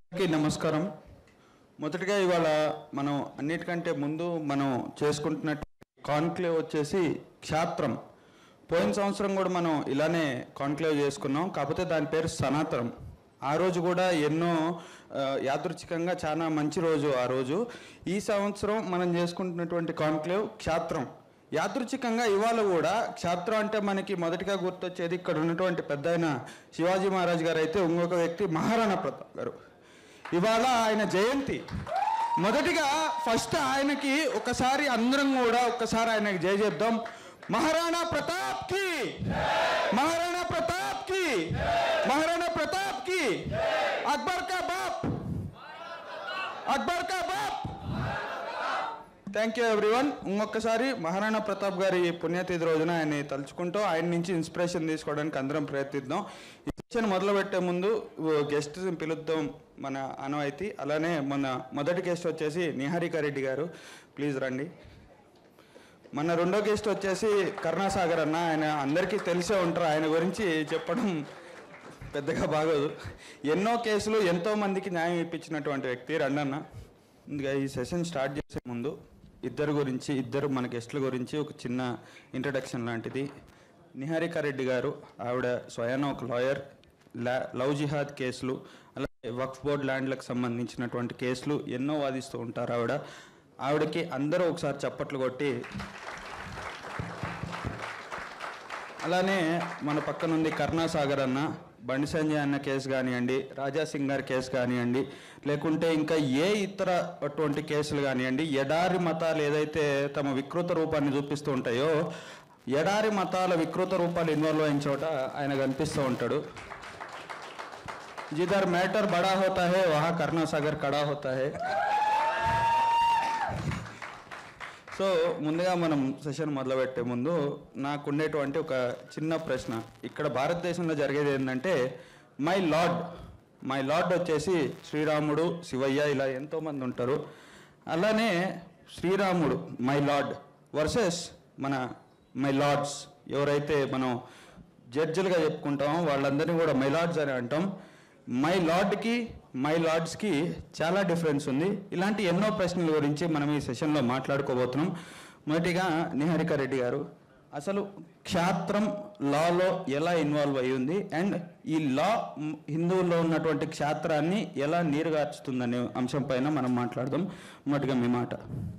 అందరికీ నమస్కారం మొదటిగా ఇవాళ మనం అన్నిటికంటే ముందు మనం చేసుకుంటున్న కాన్క్లేవ్ వచ్చేసి క్షాత్రం పోయిన సంవత్సరం కూడా మనం ఇలానే కాన్క్లేవ్ చేసుకున్నాం కాకపోతే దాని పేరు సనాతనం ఆ రోజు కూడా ఎన్నో ఆ, యాదృచ్ఛికంగా చాలా మంచి రోజు ఆ రోజు ఈ సంవత్సరం మనం చేసుకుంటున్నటువంటి కాన్క్లేవ్ క్షాత్రం యాదృచ్ఛికంగా ఇవాళ కూడా క్షాత్రం అంటే మనకి మొదటిగా గుర్తొచ్చేది ఇక్కడ ఉన్నటువంటి పెద్ద ఆయన శివాజీ మహారాజ్ గారు అయితే ఇంకొక వ్యక్తి మహారాణా ప్రతాప్ గారు ఇవాళ ఆయన జయంతి మొదటిగా ఫస్ట్ ఆయనకి ఒకసారి అందరం కూడా ఒక్కసారి ఆయనకి జయ చెప్దాం మహారాణా ప్రతాప్ కి మహారాణా ప్రతాప్ కి మహారాణా ప్రతాప్ కి అక్బర్ కా బాప్ అక్బర్ కా బాప్ థ్యాంక్ యూ ఎవ్రీవన్ ఇంకొకసారి మహారాణా ప్రతాప్ గారి పుణ్యతిథి రోజున ఆయన్ని తలుచుకుంటూ ఆయన నుంచి ఇన్స్పిరేషన్ తీసుకోవడానికి అందరం ప్రయత్నిద్దాం ఈ సెషన్ మొదలు పెట్టే ముందు గెస్ట్ పిలుద్దాం మన ఆనవాయితీ అలానే మన మొదటి గెస్ట్ వచ్చేసి నిహారికా రెడ్డి గారు ప్లీజ్ రండి మన రెండో గెస్ట్ వచ్చేసి కరుణాసాగర్ అన్న ఆయన అందరికీ తెలిసే ఉంటారు ఆయన గురించి చెప్పడం పెద్దగా బాగోదు ఎన్నో కేసులు ఎంతో మందికి న్యాయం ఇప్పించినటువంటి వ్యక్తి రండన్న ముందుగా ఈ సెషన్ స్టార్ట్ చేసే ముందు ఇద్దరు గురించి ఇద్దరు మన గెస్టుల గురించి ఒక చిన్న ఇంట్రడక్షన్ లాంటిది నిహారికా రెడ్డి గారు ఆవిడ స్వయాన ఒక లాయర్ లా లవ్ జిహాద్ కేసులు అలాగే వక్ఫ్ బోర్డ్ ల్యాండ్లకు సంబంధించినటువంటి కేసులు ఎన్నో వాదిస్తూ ఉంటారు ఆవిడ ఆవిడకి అందరూ ఒకసారి చప్పట్లు కొట్టి అలానే మన పక్కన ఉంది కరుణాసాగర్ అన్న బండి సంజయ్ అన్న కేసు కానివ్వండి రాజా సింగ్ గారి కేసు కానివ్వండి లేకుంటే ఇంకా ఏ ఇతర అటువంటి కేసులు కానివ్వండి ఎడారి మతాలు ఏదైతే తమ వికృత రూపాన్ని చూపిస్తూ ఉంటాయో ఎడారి మతాల వికృత రూపాలు ఇన్వాల్వ్ అయిన చోట ఆయన కనిపిస్తూ ఉంటాడు జిదర్ మ్యాటర్ బడా హోతా హే వహా కరుణాసాగర్ కడా హోతా హే సో ముందుగా మనం సెషన్ మొదలుపెట్టే ముందు నాకు ఉండేటువంటి ఒక చిన్న ప్రశ్న ఇక్కడ భారతదేశంలో జరిగేది ఏంటంటే మై లార్డ్ మై లార్డ్ వచ్చేసి శ్రీరాముడు శివయ్య ఇలా ఎంతోమంది ఉంటారు అలానే శ్రీరాముడు మై లార్డ్ వర్సెస్ మన మై లార్డ్స్ ఎవరైతే మనం జడ్జిలుగా చెప్పుకుంటామో వాళ్ళందరినీ కూడా మై లార్డ్స్ అని అంటాం మై లార్డ్కి మై లార్డ్స్కి చాలా డిఫరెన్స్ ఉంది ఇలాంటి ఎన్నో ప్రశ్నల గురించి మనం ఈ సెషన్లో మాట్లాడుకోబోతున్నాం మొదటిగా నిహారిక రెడ్డి గారు అసలు క్షాత్రం లాలో ఎలా ఇన్వాల్వ్ అయి ఉంది అండ్ ఈ లా మ్, హిందువుల్లో ఉన్నటువంటి క్షాత్రాన్ని ఎలా నీరుగార్చుతుందనే అంశం పైన మనం మాట్లాడదాం మొదటిగా మీ మాట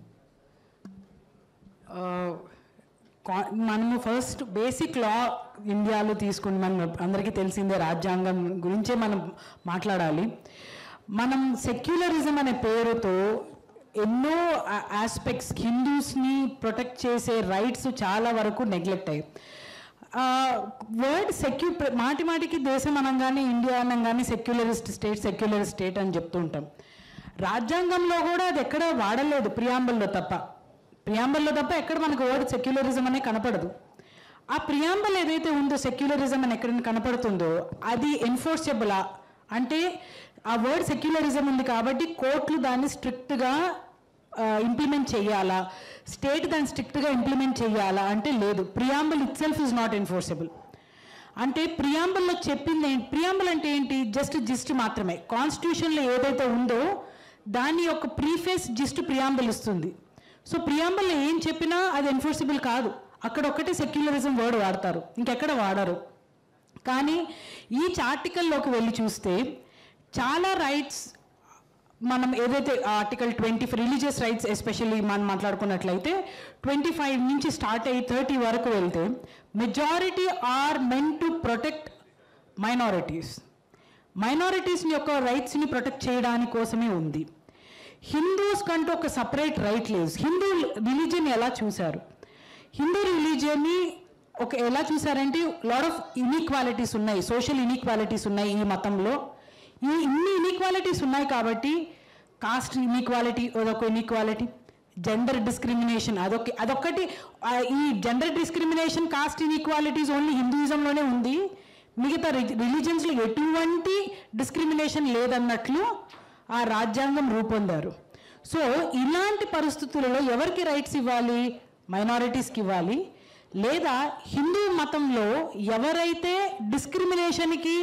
ఆ, కా- మనము ఫస్ట్ బేసిక్ లా ఇండియాలో తీసుకుని మనం అందరికీ తెలిసిందే రాజ్యాంగం గురించే మనం మాట్లాడాలి మనం సెక్యులరిజం అనే పేరుతో ఎన్నో ఆస్పెక్ట్స్ హిందూస్ని ప్రొటెక్ట్ చేసే రైట్స్ చాలా వరకు నెగ్లెక్ట్ అయ్యాయి వర్డ్ సెక్యూ మాటి మాటికి దేశం అనగానే ఇండియా అనగానే సెక్యులరిస్ట్ స్టేట్ సెక్యులర్ స్టేట్ అని చెప్తూ ఉంటాం రాజ్యాంగంలో కూడా అది ఎక్కడ వాడలేదు ప్రియాంబల్లో తప్ప ప్రియాంబల్లో తప్ప ఎక్కడ మనకు వర్డ్ సెక్యులరిజం అనే కనపడదు ఆ ప్రియాంబల్ ఏదైతే ఉందో సెక్యులరిజం అని ఎక్కడ కనపడుతుందో అది ఎన్ఫోర్సబులా అంటే ఆ వర్డ్ సెక్యులరిజం ఉంది కాబట్టి కోర్టులు దాన్ని స్ట్రిక్ట్గా ఇంప్లిమెంట్ చేయాలా స్టేట్ దాన్ని స్ట్రిక్ట్గా ఇంప్లిమెంట్ చేయాలా అంటే లేదు preamble itself is not enforceable అంటే ప్రియాంబల్లో చెప్పింది ఏంటి ప్రియాంబల్ అంటే ఏంటి జస్ట్ జిస్ట్ మాత్రమే కాన్స్టిట్యూషన్లో ఏదైతే ఉందో దాని యొక్క ప్రీఫేస్ జిస్ట్ ప్రియాంబల్ ఇస్తుంది సో ప్రియాంబల్లో ఏం చెప్పినా అది ఎన్ఫోర్సబుల్ కాదు అక్కడ ఒక్కటే సెక్యులరిజం వర్డ్ వాడతారు ఇంకెక్కడ వాడరు కానీ ఈ ఆర్టికల్లోకి వెళ్ళి చూస్తే చాలా రైట్స్ మనం ఏదైతే article twenty religious rights especially మనం మాట్లాడుకున్నట్లయితే ట్వంటీ ఫైవ్ నుంచి స్టార్ట్ అయ్యి థర్టీ వరకు వెళ్తే majority are meant to protect minorities minorities యొక్క రైట్స్ని ప్రొటెక్ట్ చేయడానికి కోసమే ఉంది హిందూస్ కంటూ ఒక సపరేట్ రైట్ లేదు హిందూ రిలీజియన్ ఎలా చూశారు హిందూ రిలీజియన్ని ఒక ఎలా చూసారంటే లాట్ ఆఫ్ ఇన్ఈక్వాలిటీస్ ఉన్నాయి సోషల్ ఇన్ఈక్వాలిటీస్ ఉన్నాయి ఈ మతంలో ఈ ఇన్ని ఇన్ఈక్వాలిటీస్ ఉన్నాయి కాబట్టి కాస్ట్ ఇన్ఈక్వాలిటీ అదొక ఇన్ఈక్వాలిటీ జెండర్ డిస్క్రిమినేషన్ అదొక అదొక్కటి ఆ, ఈ gender discrimination caste inequalities only హిందూయిజంలోనే ఉంది మిగతా రిలీజియన్స్లో ఎటువంటి డిస్క్రిమినేషన్ లేదన్నట్లు ఆ రాజ్యాంగం రూపొందారు సో ఇలాంటి పరిస్థితులలో ఎవరికి రైట్స్ ఇవ్వాలి మైనారిటీస్కి ఇవ్వాలి లేదా హిందూ మతంలో ఎవరైతే డిస్క్రిమినేషన్కి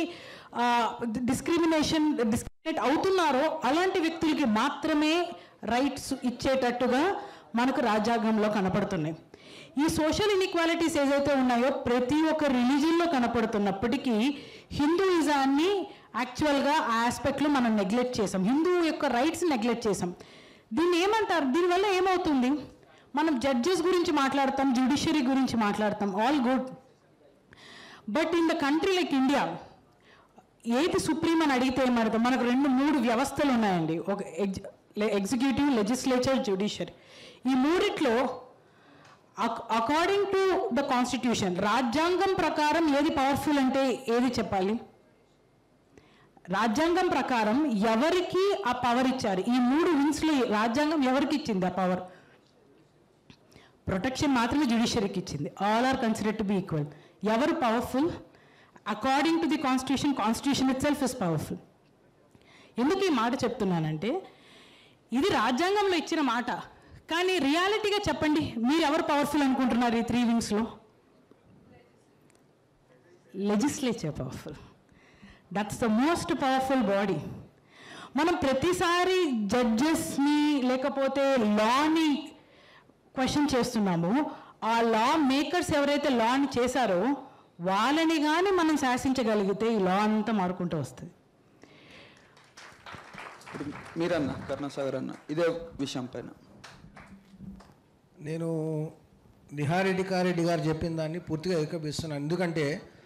డిస్క్రిమినేషన్ డిస్క్రిమినేట్ అవుతున్నారో అలాంటి వ్యక్తులకి మాత్రమే రైట్స్ ఇచ్చేటట్టుగా మనకు రాజ్యాంగంలో కనపడుతున్నాయి ఈ సోషల్ ఇన్ఈక్వాలిటీస్ ఏదైతే ఉన్నాయో ప్రతి ఒక్క రిలీజన్లో కనపడుతున్నప్పటికీ హిందూయిజాన్ని యాక్చువల్గా ఆ ఆస్పెక్ట్లో మనం నెగ్లెక్ట్ చేసాం హిందూ యొక్క రైట్స్ నెగ్లెక్ట్ చేసాం దీన్ని ఏమంటారు దీనివల్ల ఏమవుతుంది మనం జడ్జెస్ గురించి మాట్లాడతాం జ్యుడిషియరీ గురించి మాట్లాడతాం all good but in the country like India ఏది సుప్రీం అని అడిగితే ఏమడతాం మనకు రెండు మూడు వ్యవస్థలు ఉన్నాయండి ఒక ఎగ్జిక్యూటివ్ లెజిస్లేచర్ జ్యుడిషియరీ ఈ మూడిట్లో అకార్డింగ్ టు ద కాన్స్టిట్యూషన్ రాజ్యాంగం ప్రకారం ఏది పవర్ఫుల్ అంటే ఏది చెప్పాలి రాజ్యాంగం ప్రకారం ఎవరికి ఆ పవర్ ఇచ్చారు ఈ మూడు వింగ్స్లో రాజ్యాంగం ఎవరికి ఇచ్చింది ఆ పవర్ ప్రొటెక్షన్ మాత్రమే జ్యుడిషియరీకి ఇచ్చింది all are consider to be equal ఎవరు powerful according to the constitution constitution itself is powerful ఎందుకు ఈ మాట చెప్తున్నానంటే ఇది రాజ్యాంగంలో ఇచ్చిన మాట కానీ రియాలిటీగా చెప్పండి మీరు ఎవరు పవర్ఫుల్ అనుకుంటున్నారు ఈ త్రీ వింగ్స్లో legislature powerful that's the most powerful body మనం ప్రతిసారి జడ్జెస్ని లేకపోతే లాని క్వశ్చన్ చేస్తున్నాము ఆ లా మేకర్స్ ఎవరైతే లాని చేశారో వాళ్ళని కానీ మనం శాసించగలిగితే ఈ లా అంతా మారుకుంటూ వస్తుంది ఇప్పుడు మీరన్న కరుణాసాగర్ అన్న ఇదే విషయం పైన నేను నిహారెడ్డి కారెడ్డి గారు చెప్పిన దాన్ని పూర్తిగా ఏకపిస్తున్నాను ఎందుకంటే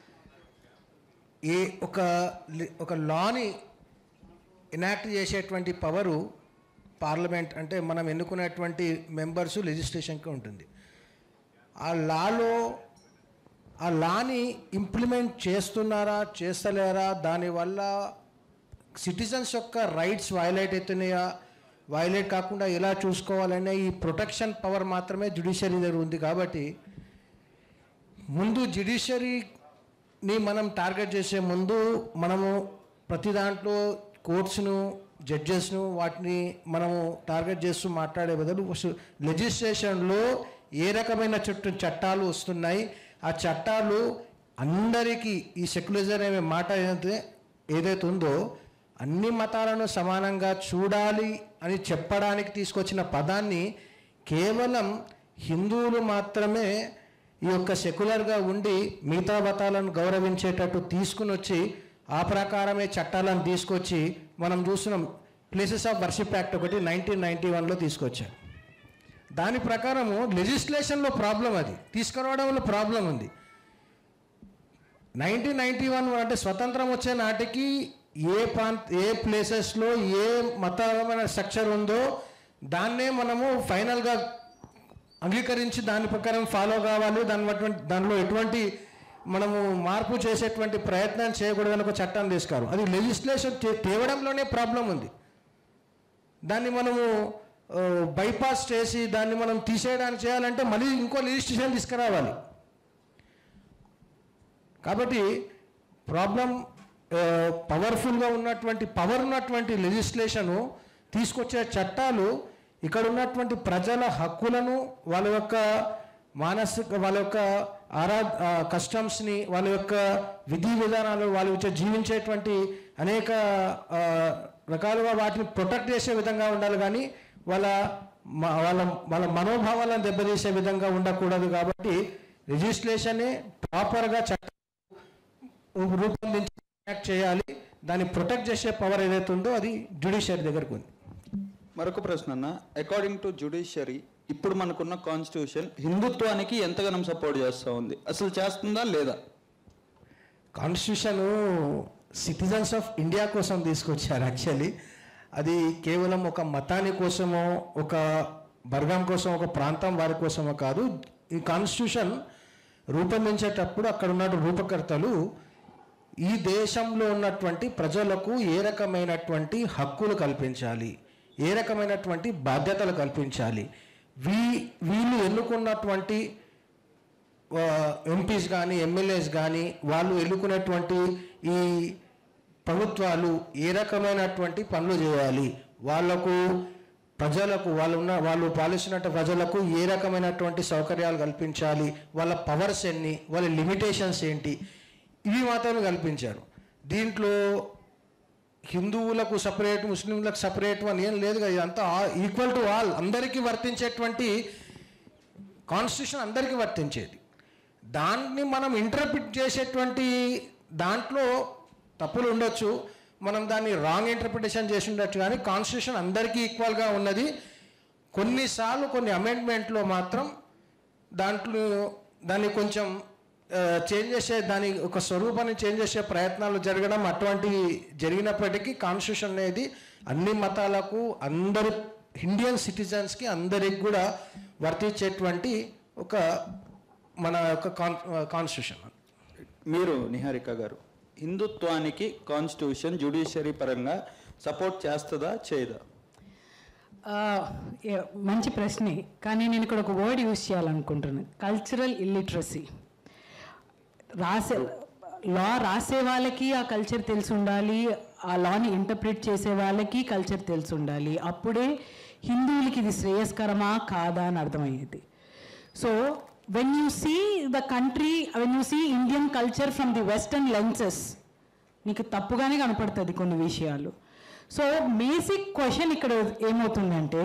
ఏ ఒక లి- ఒక లాని ఎనాక్ట్ చేసేటువంటి పవరు పార్లమెంట్ అంటే మనం ఎన్నుకునేటువంటి మెంబర్స్ లెజిస్లేషన్కి ఉంటుంది ఆ లాలో ఆ లాని ఇంప్లిమెంట్ చేస్తున్నారా చేస్తలేరా దానివల్ల సిటిజన్స్ యొక్క రైట్స్ వైలేట్ అవుతున్నాయా వైలేట్ కాకుండా ఎలా చూసుకోవాలనే ఈ ప్రొటెక్షన్ పవర్ మాత్రమే జ్యుడిషియరీ దగ్గర ఉంది కాబట్టి ముందు జ్యుడిషియరీని మనం టార్గెట్ చేసే ముందు మనము ప్రతి దాంట్లో కోర్ట్స్ను జడ్జెస్ను వాటిని మనము టార్గెట్ చేస్తూ మాట్లాడే బదులు లెజిస్లేషన్లో ఏ రకమైన చుట్టూ చట్టాలు వస్తున్నాయి ఆ చట్టాలు అందరికీ ఈ సెక్యులరిజం అనే మాట ఏదైతే ఏదైతే ఉందో అన్ని మతాలను సమానంగా చూడాలి అని చెప్పడానికి తీసుకొచ్చిన పదాన్ని కేవలం హిందువులు మాత్రమే ఈ యొక్క సెక్యులర్గా ఉండి మిగతా మతాలను గౌరవించేటట్టు తీసుకుని వచ్చి ఆ ప్రకారమే చట్టాలను తీసుకొచ్చి మనం చూస్తున్నాం ప్లేసెస్ ఆఫ్ వర్షిప్ యాక్ట్ ఒకటి నైన్టీన్ నైన్టీ వన్లో తీసుకొచ్చారు దాని ప్రకారము లెజిస్లేషన్లో ప్రాబ్లం అది తీసుకురావడంలో ప్రాబ్లం ఉంది నైన్టీన్ నైన్టీ వన్ అంటే స్వతంత్రం వచ్చే నాటికి ఏ ప్రాంత ఏ ప్లేసెస్లో ఏ మతమైన స్ట్రక్చర్ ఉందో దాన్నే మనము ఫైనల్గా అంగీకరించి దాని ప్రకారం ఫాలో కావాలి దాని అటువంటి దానిలో ఎటువంటి మనము మార్పు చేసేటువంటి ప్రయత్నం చేయకూడదని ఒక చట్టం తీసుకారు అది లెజిస్లేషన్ తేవడంలోనే ప్రాబ్లం ఉంది దాన్ని మనము బైపాస్ చేసి దాన్ని మనం తీసేయడానికి చేయాలంటే మళ్ళీ ఇంకో లెజిస్లేషన్ తీసుకురావాలి కాబట్టి ప్రాబ్లం పవర్ఫుల్గా ఉన్నటువంటి పవర్ ఉన్నటువంటి లెజిస్లేషను తీసుకొచ్చే చట్టాలు ఇక్కడ ఉన్నటువంటి ప్రజల హక్కులను వాళ్ళ యొక్క మానసిక వాళ్ళ యొక్క ఆరా కస్టమ్స్ని వాళ్ళ యొక్క విధి విధానాలు వాళ్ళు వచ్చే జీవించేటువంటి అనేక ఆ, రకాలుగా వాటిని ప్రొటెక్ట్ చేసే విధంగా ఉండాలి కానీ వాళ్ళ మ- వాళ్ళ వాళ్ళ మనోభావాలను దెబ్బతీసే విధంగా ఉండకూడదు కాబట్టి లెజిస్లేషనే ప్రాపర్గా చట్టం రూపొందించి యాక్ట్ చేయాలి దాన్ని ప్రొటెక్ట్ చేసే పవర్ ఏదైతే ఉందో అది జ్యుడిషియరీ దగ్గరకు ఉంది మరొక ప్రశ్న అన్న అకార్డింగ్ టు జ్యుడిషియరీ ఇప్పుడు మనకున్న కాన్స్టిట్యూషన్ హిందుత్వానికి ఎంతగానం సపోర్ట్ చేస్తూ ఉంది అసలు చేస్తుందా లేదా కాన్స్టిట్యూషన్ సిటిజన్స్ ఆఫ్ ఇండియా కోసం తీసుకొచ్చారు యాక్చువల్లీ అది కేవలం ఒక మతాని కోసమో ఒక వర్గం కోసం ఒక ప్రాంతం వారి కోసమో కాదు ఈ కాన్స్టిట్యూషన్ రూపొందించేటప్పుడు అక్కడ ఉన్న రూపకర్తలు ఈ దేశంలో ఉన్నటువంటి ప్రజలకు ఏ రకమైనటువంటి హక్కులు కల్పించాలి ఏ రకమైనటువంటి బాధ్యతలు కల్పించాలి వీ వీళ్ళు ఎన్నుకున్నటువంటి ఎంపీస్ కానీ ఎమ్మెల్యేస్ కానీ వాళ్ళు ఎన్నుకున్నటువంటి ఈ ప్రభుత్వాలు ఏ రకమైనటువంటి పనులు చేయాలి వాళ్లకు ప్రజలకు వాళ్ళు ఉన్న వాళ్ళు పాలిస్తున్న ప్రజలకు ఏ రకమైనటువంటి సౌకర్యాలు కల్పించాలి వాళ్ళ పవర్స్ ఎన్ని వాళ్ళ లిమిటేషన్స్ ఏంటి ఇవి మాత్రమే కల్పించారు దీంట్లో హిందువులకు సపరేట్ ముస్లింలకు సపరేట్ అని ఏం లేదు కదా ఇదంతా ఈక్వల్ టు ఆల్ అందరికీ వర్తించేటువంటి కాన్స్టిట్యూషన్ అందరికీ వర్తించేది దాన్ని మనం ఇంటర్ప్రిట్ చేసేటువంటి దాంట్లో తప్పులు ఉండొచ్చు మనం దాన్ని రాంగ్ ఇంటర్ప్రిటేషన్ చేసి ఉండొచ్చు కానీ కాన్స్టిట్యూషన్ అందరికీ ఈక్వల్గా ఉన్నది కొన్నిసార్లు కొన్ని అమెండ్మెంట్లో మాత్రం దాంట్లో దాన్ని కొంచెం చేంజ్ చేసే దాని ఒక స్వరూపాన్ని చేంజ్ చేసే ప్రయత్నాలు జరగడం అటువంటివి జరిగినప్పటికీ కాన్స్టిట్యూషన్ అనేది అన్ని మతాలకు అందరి ఇండియన్ సిటిజన్స్కి అందరికి కూడా వర్తించేటువంటి ఒక మన యొక్క కాన్ కాన్స్టిట్యూషన్ మీరు నిహారిక గారు హిందుత్వానికి కాన్స్టిట్యూషన్ జ్యుడిషియరీ పరంగా సపోర్ట్ చేస్తుందా చేయదా ఆ, ఏ- మంచి ప్రశ్నే కానీ నేను ఇక్కడ ఒక వర్డ్ యూజ్ చేయాలనుకుంటున్నాను కల్చరల్ ఇల్లిటరసీ రాసే లా రాసే వాళ్ళకి ఆ కల్చర్ తెలిసి ఉండాలి ఆ లాని ఇంటర్ప్రిట్ చేసే వాళ్ళకి కల్చర్ తెలిసి ఉండాలి అప్పుడే హిందువులకి ఇది శ్రేయస్కరమా కాదా అని అర్థమయ్యేది so when you see the country when you see Indian culture from the western lenses నీకు తప్పుగానే కనపడుతుంది కొన్ని విషయాలు సో బేసిక్ క్వశ్చన్ ఇక్కడ ఏమవుతుందంటే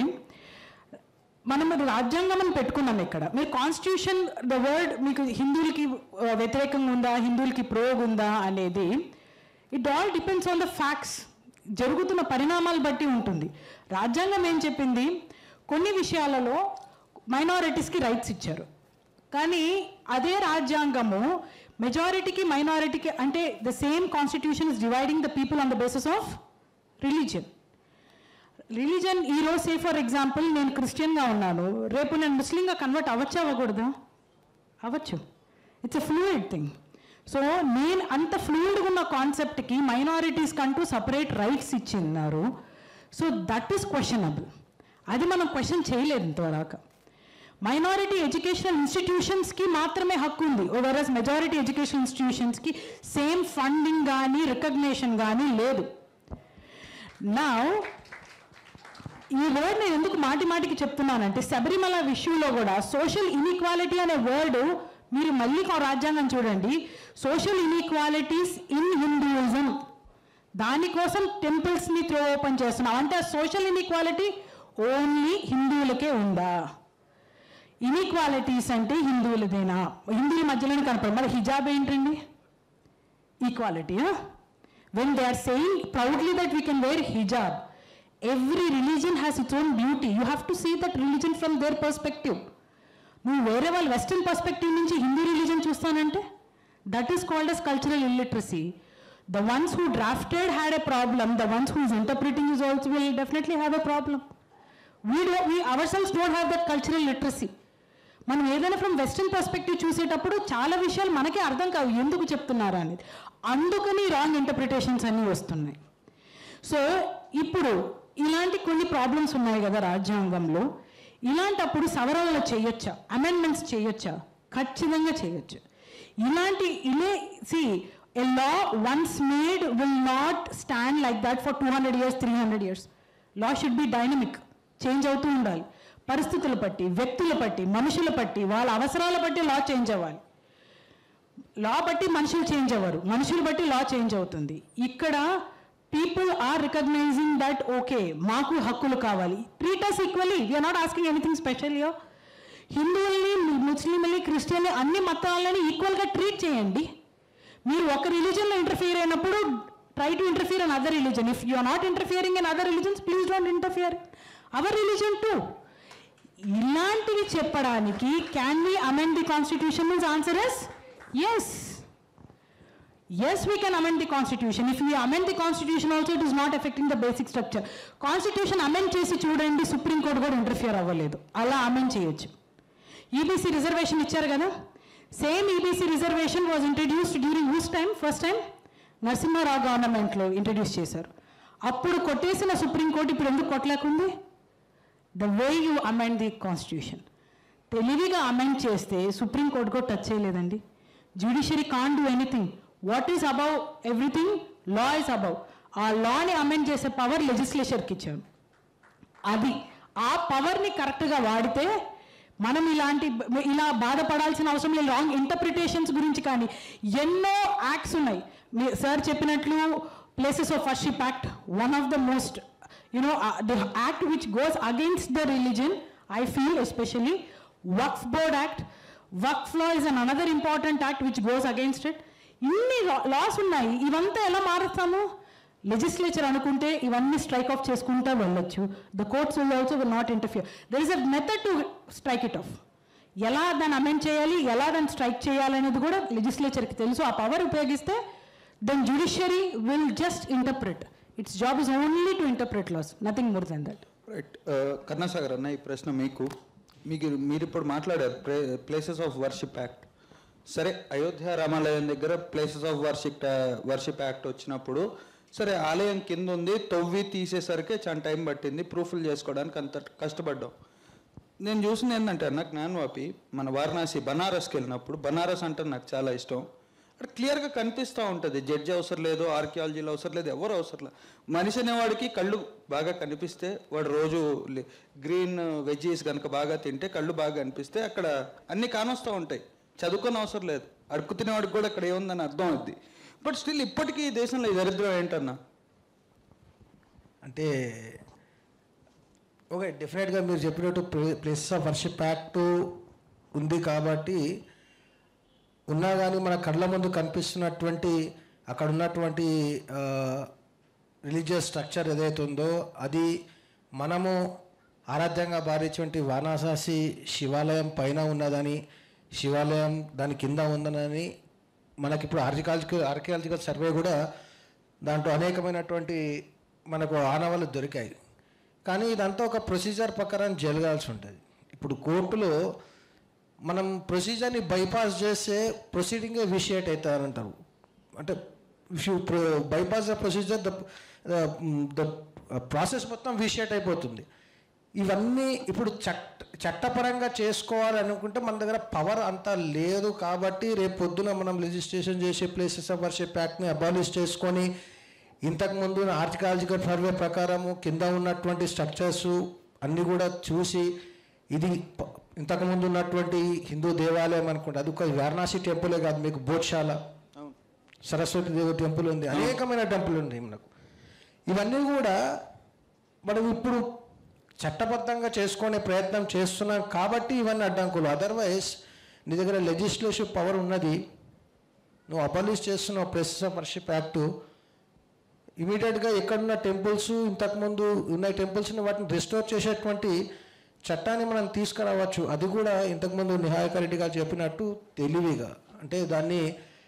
మనం రాజ్యాంగం అని పెట్టుకున్నాం ఇక్కడ మీరు కాన్స్టిట్యూషన్ ద వర్డ్ మీకు హిందువులకి ఆ, వ్యతిరేకంగా ఉందా హిందువులకి ప్రోగ్ ఉందా అనేది it all depends on the facts జరుగుతున్న పరిణామాలు బట్టి ఉంటుంది రాజ్యాంగం ఏం చెప్పింది కొన్ని విషయాలలో మైనారిటీస్కి రైట్స్ ఇచ్చారు కానీ అదే రాజ్యాంగము మెజారిటీకి మైనారిటీకి అంటే the same constitution is dividing the people on the basis of religion religion ఈ రోజు సే ఫర్ ఎగ్జాంపుల్ నేను క్రిస్టియన్గా ఉన్నాను రేపు నేను ముస్లింగా కన్వర్ట్ అవ్వచ్చు అవ్వకూడదా అవ్వచ్చు it's a fluid thing so నేను అంత ఫ్లూయిడ్గా ఉన్న కాన్సెప్ట్కి మైనారిటీస్ కంటూ సపరేట్ రైట్స్ ఇచ్చిన్నారు సో దట్ ఈస్ క్వశ్చనబుల్ అది మనం క్వశ్చన్ చేయలేదు ఇంతవరకు మైనారిటీ ఎడ్యుకేషనల్ ఇన్స్టిట్యూషన్స్కి మాత్రమే హక్కు ఉంది ఓవరాస్ మెజారిటీ ఎడ్యుకేషన్ ఇన్స్టిట్యూషన్స్కి సేమ్ ఫండింగ్ కానీ రికగ్నేషన్ కానీ లేదు నా ఈ వర్డ్ నేను ఎందుకు మాటి మాటికి చెప్తున్నానంటే శబరిమల విషయంలో కూడా సోషల్ ఇన్ఈక్వాలిటీ అనే వర్డ్ మీరు మళ్ళీ ఒక రాజ్యాంగం చూడండి సోషల్ ఇన్ఈక్వాలిటీస్ ఇన్ హిందూయిజం దానికోసం టెంపుల్స్ని త్రో ఓపెన్ చేస్తున్నాం అంటే సోషల్ ఇన్ఈక్వాలిటీ ఓన్లీ హిందువులకే ఉందా ఇన్ఈక్వాలిటీస్ అంటే హిందువులదేనా హిందువుల మధ్యలోనే కనపడదు మరి హిజాబ్ ఏంటండి equality when they are saying proudly that we can wear హిజాబ్ every religion has its own beauty you have to see that religion from their perspective నువ్వు వేరే వాళ్ళ వెస్టర్న్ పర్స్పెక్టివ్ నుంచి హిందూ రిలీజన్ చూస్తానంటే that is called as cultural illiteracy the ones who drafted had a problem the ones who is interpreting is also will definitely have a problem we do we ourselves don't have that cultural literacy మనం ఏదైనా from western perspective చూసేటప్పుడు చాలా విషయాలు మనకే అర్థం కావు ఎందుకు చెప్తున్నారా అనేది అందుకని రాంగ్ ఇంటర్ప్రిటేషన్స్ అన్నీ వస్తున్నాయి సో ఇప్పుడు ఇలాంటి కొన్ని ప్రాబ్లమ్స్ ఉన్నాయి కదా రాజ్యాంగంలో ఇలాంటప్పుడు సవరణలు చేయొచ్చా అమెండ్మెంట్స్ చేయొచ్చా ఖచ్చితంగా చేయొచ్చు ఇలాంటి ఇలే see a law once made will not stand like that for two hundred years three hundred years law should be dynamic change అవుతూ ఉండాలి పరిస్థితుల బట్టి వ్యక్తుల బట్టి మనుషుల బట్టి వాళ్ళ అవసరాల బట్టి లా చేంజ్ అవ్వాలి లా బట్టి మనుషులు చేంజ్ అవ్వరు మనుషులు బట్టి లా చేంజ్ అవుతుంది ఇక్కడ people are recognizing that okay మాకు హక్కులు కావాలి treat us equally we are not asking anything special యో హిందువుల్ని ముస్లింలని క్రిస్టియన్ని అన్ని మతాలని ఈక్వల్గా ట్రీట్ చేయండి మీరు ఒక రిలీజన్లో ఇంటర్ఫియర్ అయినప్పుడు try to interfere on other religion if you are not interfering in other religions please don't interfere our religion to ఇలాంటివి చెప్పడానికి can we amend the constitution means answer yes yes Yes, we can amend the constitution. If we amend the constitution also, it is not affecting the basic structure. Constitution amend చేసి చూడండి supreme కోర్టు కూడా interfere అవ్వలేదు అలా amend చేయొచ్చు EBC reservation ఇచ్చారు కదా same EBC reservation was introduced during whose time first time Narasimha Rao గవర్నమెంట్లో ఇంట్రడ్యూస్ చేశారు అప్పుడు కొట్టేసిన సుప్రీం కోర్టు ఇప్పుడు ఎందుకు కొట్టలేకుంది the way you amend the constitution తెలివిగా అమెండ్ చేస్తే సుప్రీం కోర్టు కూడా టచ్ చేయలేదండి judiciary can do anything what is above everything law is above ఆ లాని అమెండ్ చేసే పవర్ లెజిస్లేచర్కి ఇచ్చాను అది ఆ పవర్ని కరెక్ట్గా వాడితే మనం ఇలాంటి ఇలా బాధపడాల్సిన అవసరం లేదు రాంగ్ ఇంటర్ప్రిటేషన్స్ గురించి కానీ ఎన్నో యాక్ట్స్ ఉన్నాయి మీ సార్ చెప్పినట్లు places of worship act one of the most you know the act which goes against the religion I feel especially వక్ఫ్ బోర్డ్ యాక్ట్ వక్ఫ్ law is an another important act which goes against it ఇన్ని laws ఉన్నాయి ఇవంతా ఎలా మారుస్తాము legislature అనుకుంటే ఇవన్నీ strike off చేసుకుంటా వెళ్ళొచ్చు the courts will also will not interfere there is a method to strike it off ఎలా దాన్ని అమెండ్ చేయాలి ఎలా దాన్ని స్ట్రైక్ చేయాలనేది కూడా లెజిస్లేచర్కి తెలుసు ఆ పవర్ ఉపయోగిస్తే then judiciary will just interpret its job is only to interpret laws nothing more than that right Karnasagar అన్న ఈ ప్రశ్న మీకు మీకు మీరు ఇప్పుడు మాట్లాడారు ప్లేసెస్ ఆఫ్ వర్షిప్ యాక్ట్ సరే అయోధ్య రామాలయం దగ్గర places of worship worship act వచ్చినప్పుడు సరే ఆలయం కింద ఉంది తవ్వి తీసేసరికి చాలా టైం పట్టింది ప్రూఫ్లు చేసుకోవడానికి అంత కష్టపడ్డాం నేను చూసింది ఏంటంటే అన్న జ్ఞానవాపి మన వారణాసి బనారస్కి వెళ్ళినప్పుడు బనారస్ అంటే నాకు చాలా ఇష్టం అక్కడ క్లియర్గా కనిపిస్తూ ఉంటుంది జడ్జి అవసరం లేదు ఆర్కియాలజీలో అవసరం లేదు ఎవరు అవసరం లేదు మనిషి అనేవాడికి కళ్ళు బాగా కనిపిస్తే వాడు రోజు గ్రీన్ వెజ్జీస్ కనుక బాగా తింటే కళ్ళు బాగా కనిపిస్తే అక్కడ అన్ని కానొస్తూ ఉంటాయి చదువుకొని అవసరం లేదు అడుక్కు తినేవాడికి కూడా ఇక్కడ ఏముందని అర్థం అవుద్ది బట్ స్టిల్ ఇప్పటికీ ఈ దేశంలో ఈ దరిద్రం ఏంటన్నా అంటే ఓకే డెఫినెట్గా మీరు చెప్పినట్టు ప్లేసెస్ ఆఫ్ వర్షిప్ యాక్ట్ ఉంది కాబట్టి ఉన్నా కానీ మన కళ్ళ ముందు కనిపిస్తున్నటువంటి అక్కడ ఉన్నటువంటి రిలీజియస్ స్ట్రక్చర్ ఏదైతే ఉందో అది మనము ఆరాధ్యంగా భావించేటువంటి వారణాసి శివాలయం పైన ఉన్నదని శివాలయం దాని కింద ఉందని మనకిప్పుడు ఆర్కియాలజికల్ ఆర్కియాలజికల్ సర్వే కూడా దాంట్లో అనేకమైనటువంటి మనకు ఆనవాళ్ళు దొరికాయి కానీ ఇదంతా ఒక ప్రొసీజర్ ప్రకారం జరగాల్సి ఉంటుంది ఇప్పుడు కోర్టులో మనం ప్రొసీజర్ని బైపాస్ చేస్తే ప్రొసీడింగే విషియేట్ అవుతారంటారు అంటే if you bypass the procedure the the process మొత్తం విషియేట్ అయిపోతుంది ఇవన్నీ ఇప్పుడు చట్ట చట్టపరంగా చేసుకోవాలనుకుంటే మన దగ్గర పవర్ అంతా లేదు కాబట్టి రేపు పొద్దున మనం రిజిస్ట్రేషన్ చేసే ప్లేసెస్ ఆఫ్ వర్షిప్ యాక్ట్ని అబాలిష్ చేసుకొని ఇంతకుముందు ఆర్టికాలజికల్ సర్వే ప్రకారము కింద ఉన్నటువంటి స్ట్రక్చర్స్ అన్నీ కూడా చూసి ఇది ప- ఇంతకుముందు ఉన్నటువంటి హిందూ దేవాలయం అనుకుంటే అది ఒక వారణాసి టెంపులే కాదు మీకు బోధ్శాల అవును సరస్వతి దేవి టెంపుల్ ఉంది అనేకమైన టెంపుల్ ఉంది మనకు ఇవన్నీ కూడా మనం ఇప్పుడు చట్టబద్ధంగా చేసుకునే ప్రయత్నం చేస్తున్నాం కాబట్టి ఇవన్నీ అడ్డంకులు అదర్వైజ్ నీ దగ్గర లెజిస్లేటివ్ పవర్ ఉన్నది నువ్వు అబాలిష్ చేస్తున్నావు ప్రెసెస్ ఆఫ్ వర్షిప్ యాక్ట్ ఇమీడియట్గా ఎక్కడున్న టెంపుల్స్ ఇంతకుముందు ఉన్న టెంపుల్స్ని వాటిని రిస్టోర్ చేసేటువంటి చట్టాన్ని మనం తీసుకురావచ్చు అది కూడా ఇంతకుముందు నిహాయక రెడ్డి గారు చెప్పినట్టు తెలివిగా అంటే దాన్ని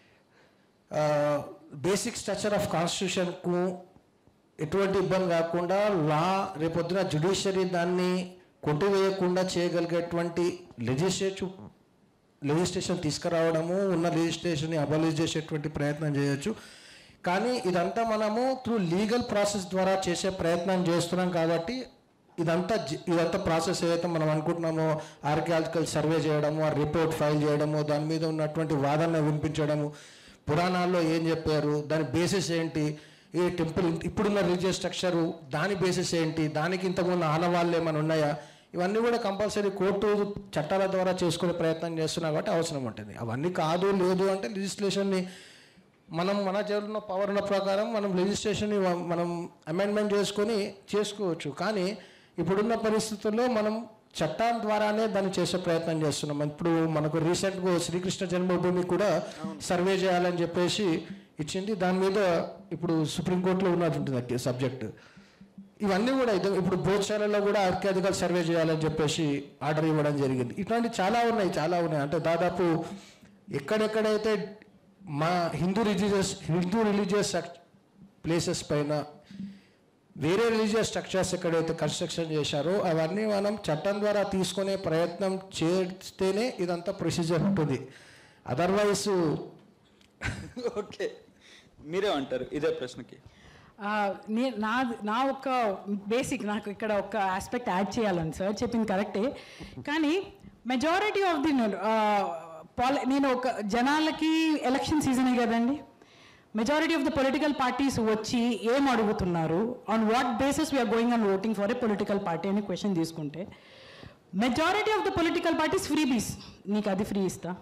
బేసిక్ స్ట్రక్చర్ ఆఫ్ కాన్స్టిట్యూషన్కు ఎటువంటి ఇబ్బంది కాకుండా లా రేపొద్దున జ్యుడిషియరీ దాన్ని కొట్టివేయకుండా చేయగలిగేటువంటి లెజిస్లేటివ్ లెజిస్లేషన్ తీసుకురావడము ఉన్న లెజిస్లేషన్ని అబాలిష్ చేసేటువంటి ప్రయత్నం చేయొచ్చు కానీ ఇదంతా మనము త్రూ లీగల్ ప్రాసెస్ ద్వారా చేసే ప్రయత్నం చేస్తున్నాం కాబట్టి ఇదంతా జ- ఇదంతా ప్రాసెస్ ఏదైతే మనం అనుకుంటున్నామో ఆర్కియాలజికల్ సర్వే చేయడము ఆ రిపోర్ట్ ఫైల్ చేయడము దాని మీద ఉన్నటువంటి వాదన వినిపించడము పురాణాల్లో ఏం చెప్పారు దాని బేసిస్ ఏంటి ఈ టెంపుల్ ఇప్పుడున్న రిలీజియస్ స్ట్రక్చరు దాని బేసిస్ ఏంటి దానికి ఇంతకుముందు ఆనవాళ్ళు ఏమైనా ఉన్నాయా ఇవన్నీ కూడా కంపల్సరీ కోర్టు చట్టాల ద్వారా చేసుకునే ప్రయత్నం చేస్తున్నా కాబట్టి అవసరం ఉంటుంది అవన్నీ కాదు లేదు అంటే లెజిస్లేషన్ని మనం మన చేతుల్లో పవర్ ఉన్న ప్రకారం మనం లెజిస్లేషన్ని వ- మనం అమెండ్మెంట్ చేసుకొని చేసుకోవచ్చు కానీ ఇప్పుడున్న పరిస్థితుల్లో మనం చట్టం ద్వారానే దాన్ని చేసే ప్రయత్నం చేస్తున్నాం ఇప్పుడు మనకు రీసెంట్గా శ్రీకృష్ణ జన్మభూమి కూడా సర్వే చేయాలని చెప్పేసి ఇచ్చింది దాని మీద ఇప్పుడు సుప్రీంకోర్టులో ఉన్నటువంటి సబ్జెక్ట్ ఇవన్నీ కూడా ఇది ఇప్పుడు బోధశాలలో కూడా ఆర్కియాలజికల్ సర్వే చేయాలని చెప్పేసి ఆర్డర్ ఇవ్వడం జరిగింది ఇట్లాంటి చాలా ఉన్నాయి చాలా ఉన్నాయి అంటే దాదాపు ఎక్కడెక్కడైతే మా Hindu religious Hindu religious places పైన వేరే రిలీజియస్ స్ట్రక్చర్స్ ఎక్కడైతే కన్స్ట్రక్షన్ చేశారో అవన్నీ మనం చట్టం ద్వారా తీసుకునే ప్రయత్నం చేస్తేనే ఇదంతా ప్రొసీజర్ ఉంటుంది అదర్వైజ్ ఓకే మీరే అంటారు ఇదే ప్రశ్నకి ఆ, నే- నా నా ఒక బేసిక్ నాకు ఇక్కడ ఒక ఆస్పెక్ట్ యాడ్ చేయాలని సార్ చెప్పింది కరెక్టే కానీ మెజారిటీ ఆఫ్ ది పాలి నేను ఒక జనాలకి ఎలక్షన్ సీజనే కదండి majority of the political parties వచ్చి ఏం అడుగుతున్నారు on what basis we are going and voting for a political party అని క్వశ్చన్ తీసుకుంటే majority of the political parties freebies నీకు అది ఫ్రీ ఇస్తా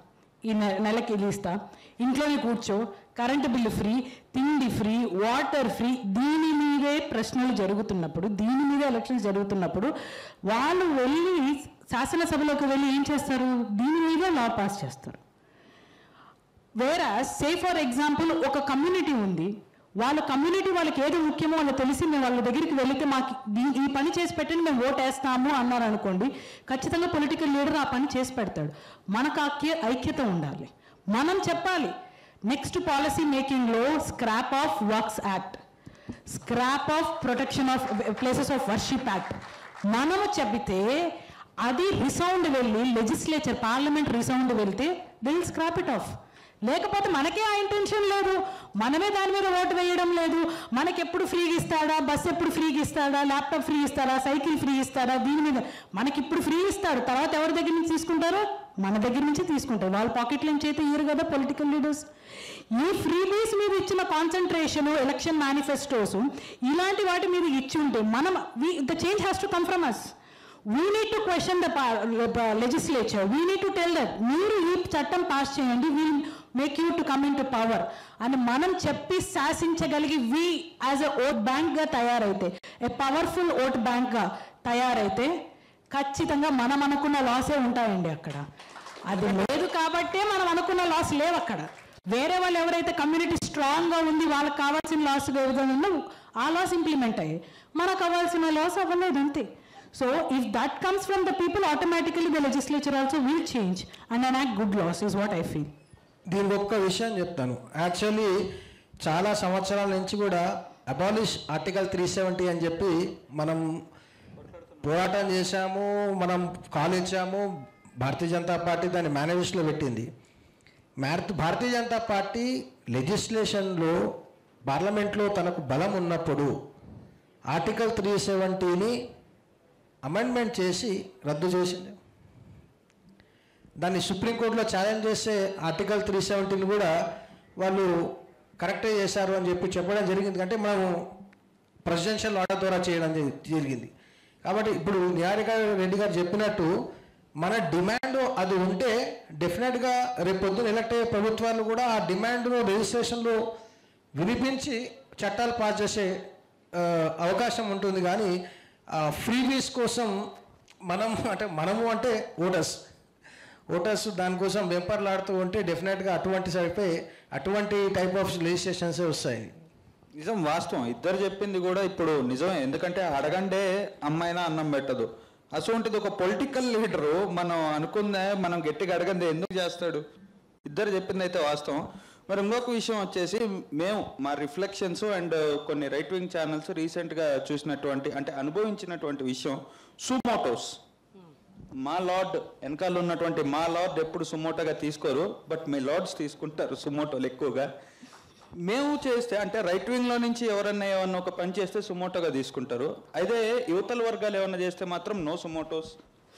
ఈ నె- నెలకి ఇది ఇస్తా ఇంట్లోనే కూర్చో కరెంటు బిల్లు ఫ్రీ తిండి ఫ్రీ వాటర్ ఫ్రీ దీని మీదే ప్రశ్నలు జరుగుతున్నప్పుడు దీని మీద ఎలక్షన్స్ జరుగుతున్నప్పుడు వాళ్ళు వెళ్ళి శాసనసభలోకి వెళ్ళి ఏం చేస్తారు దీని మీద లా పాస్ చేస్తారు వేరే సే ఫర్ ఎగ్జాంపుల్ ఒక కమ్యూనిటీ ఉంది వాళ్ళ కమ్యూనిటీ వాళ్ళకి ఏది ముఖ్యమో వాళ్ళకి తెలిసి మేము వాళ్ళ దగ్గరికి వెళితే మాకు దీ- ఈ పని చేసి పెట్టండి మేము ఓట్ వేస్తాము అన్నారు అనుకోండి ఖచ్చితంగా పొలిటికల్ లీడర్ ఆ పని చేసి పెడతాడు మనకు ఆ కే- ఐక్యత ఉండాలి మనం చెప్పాలి నెక్స్ట్ పాలసీ మేకింగ్లో scrap of works act scrap of protection of places of worship act మనము చెబితే అది రిసౌండ్ వెళ్ళి లెజిస్లేచర్ పార్లమెంట్ రిసౌండ్ వెళ్తే దిల్ స్క్రాప్ ఇట్ ఆఫ్ లేకపోతే మనకే ఆ ఇంటెన్షన్ లేదు మనమే దాని మీద ఓటు వేయడం లేదు మనకి ఎప్పుడు ఫ్రీగా ఇస్తాడా బస్ ఎప్పుడు ఫ్రీగా ఇస్తాడా ల్యాప్టాప్ ఫ్రీ ఇస్తాడా సైకిల్ ఫ్రీ ఇస్తాడా దీని మీద మనకి ఇప్పుడు ఫ్రీ ఇస్తాడు తర్వాత ఎవరి దగ్గర నుంచి తీసుకుంటారు మన దగ్గర నుంచి తీసుకుంటారు వాళ్ళ పాకెట్ల నుంచి అయితే ఇయ్యరు కదా పొలిటికల్ లీడర్స్ ఈ ఫ్రీబీస్ మీద ఇచ్చిన కాన్సన్ట్రేషన్ ఎలక్షన్ మేనిఫెస్టోస్ ఇలాంటి వాటి మీద ఇచ్చి ఉంటే మనం the change has to come from us we need to question the legislature we need to tell that మీరు ఈ చట్టం పాస్ చేయండి will make you to come into power అని మనం చెప్పి శాసించగలిగి వి యాజ్ ఎ ఓట్ బ్యాంక్గా తయారైతే a powerful vote బ్యాంక్గా తయారైతే ఖచ్చితంగా మనం అనుకున్న లాసే ఉంటాయండి అక్కడ అది లేదు కాబట్టే మనం అనుకున్న లాస్ లేవు అక్కడ వేరే వాళ్ళు ఎవరైతే కమ్యూనిటీ స్ట్రాంగ్గా ఉంది వాళ్ళకి కావాల్సిన లాస్ ఏదైనా ఉందో ఆ లాస్ ఇంప్లిమెంట్ అయ్యాయి మనకు కావాల్సిన లాస్ అవ్వలేదు అంతే so if that comes from the people automatically the legislature also will change and an act good laws is what I feel దీనికి ఒక్క విషయం చెప్తాను యాక్చువల్లీ చాలా సంవత్సరాల నుంచి కూడా అబాలిష్ ఆర్టికల్ త్రీ సెవెంటీ అని చెప్పి మనం పోరాటం చేశాము మనం కాల్ ఇచ్చాము భారతీయ జనతా పార్టీ దాన్ని మేనిఫెస్టోలో పెట్టింది మ్యార్- భారతీయ జనతా పార్టీ లెజిస్లేషన్లో పార్లమెంట్లో తనకు బలం ఉన్నప్పుడు ఆర్టికల్ త్రీ సెవెంటీని అమెండ్మెంట్ చేసి రద్దు చేసింది దాన్ని సుప్రీంకోర్టులో ఛాలెంజ్ చేసే ఆర్టికల్ త్రీ సెవెంటీని కూడా వాళ్ళు కరెక్టే చేశారు అని చెప్పి చెప్పడం జరిగింది అంటే మనం ప్రెసిడెన్షియల్ ఆర్డర్ ద్వారా చేయడం జరి- జరిగింది కాబట్టి ఇప్పుడు నిహారిక రెడ్డి గారు చెప్పినట్టు మన డిమాండ్ అది ఉంటే డెఫినెట్గా రేపు పొద్దున ఎలక్ట్ అయ్యే ప్రభుత్వాలు కూడా ఆ డిమాండ్ను రిజిస్ట్రేషన్లో వినిపించి చట్టాలు పాస్ చేసే ఆ, అవకాశం ఉంటుంది కానీ ఫ్రీబీస్ కోసం మనం అంటే మనము అంటే ఓటర్స్ ఓటర్స్ దానికోసం వెంపర్లాడుతూ ఉంటే డెఫినెట్గా అటువంటి సైపై అటువంటి టైప్ ఆఫ్ లెజిస్లేషన్సే వస్తాయి నిజం వాస్తవం ఇద్దరు చెప్పింది కూడా ఇప్పుడు నిజమే ఎందుకంటే అడగండే అమ్మాయినా అన్నం పెట్టదు అటువంటిది ఒక పొలిటికల్ లీడరు మనం అనుకుందే మనం గట్టిగా అడగందే ఎందుకు చేస్తాడు ఇద్దరు చెప్పింది అయితే వాస్తవం మరి ఇంకొక విషయం వచ్చేసి మేము మా రిఫ్లెక్షన్స్ అండ్ కొన్ని రైట్ వింగ్ ఛానల్స్ రీసెంట్గా చూసినటువంటి అంటే అనుభవించినటువంటి విషయం సుమోటోస్ మా లార్డ్ వెనకాల ఉన్నటువంటి మా లార్డ్ ఎప్పుడు సుమోటోగా తీసుకోరు బట్ మీ లార్డ్స్ తీసుకుంటారు సుమోటోలు ఎక్కువగా మేము చేస్తే అంటే రైట్ వింగ్ లో నుంచి ఎవరన్నా ఏమన్నా ఒక పని చేస్తే సుమోటోగా తీసుకుంటారు అయితే యువతల వర్గాలు ఏమన్నా చేస్తే మాత్రం no suo motos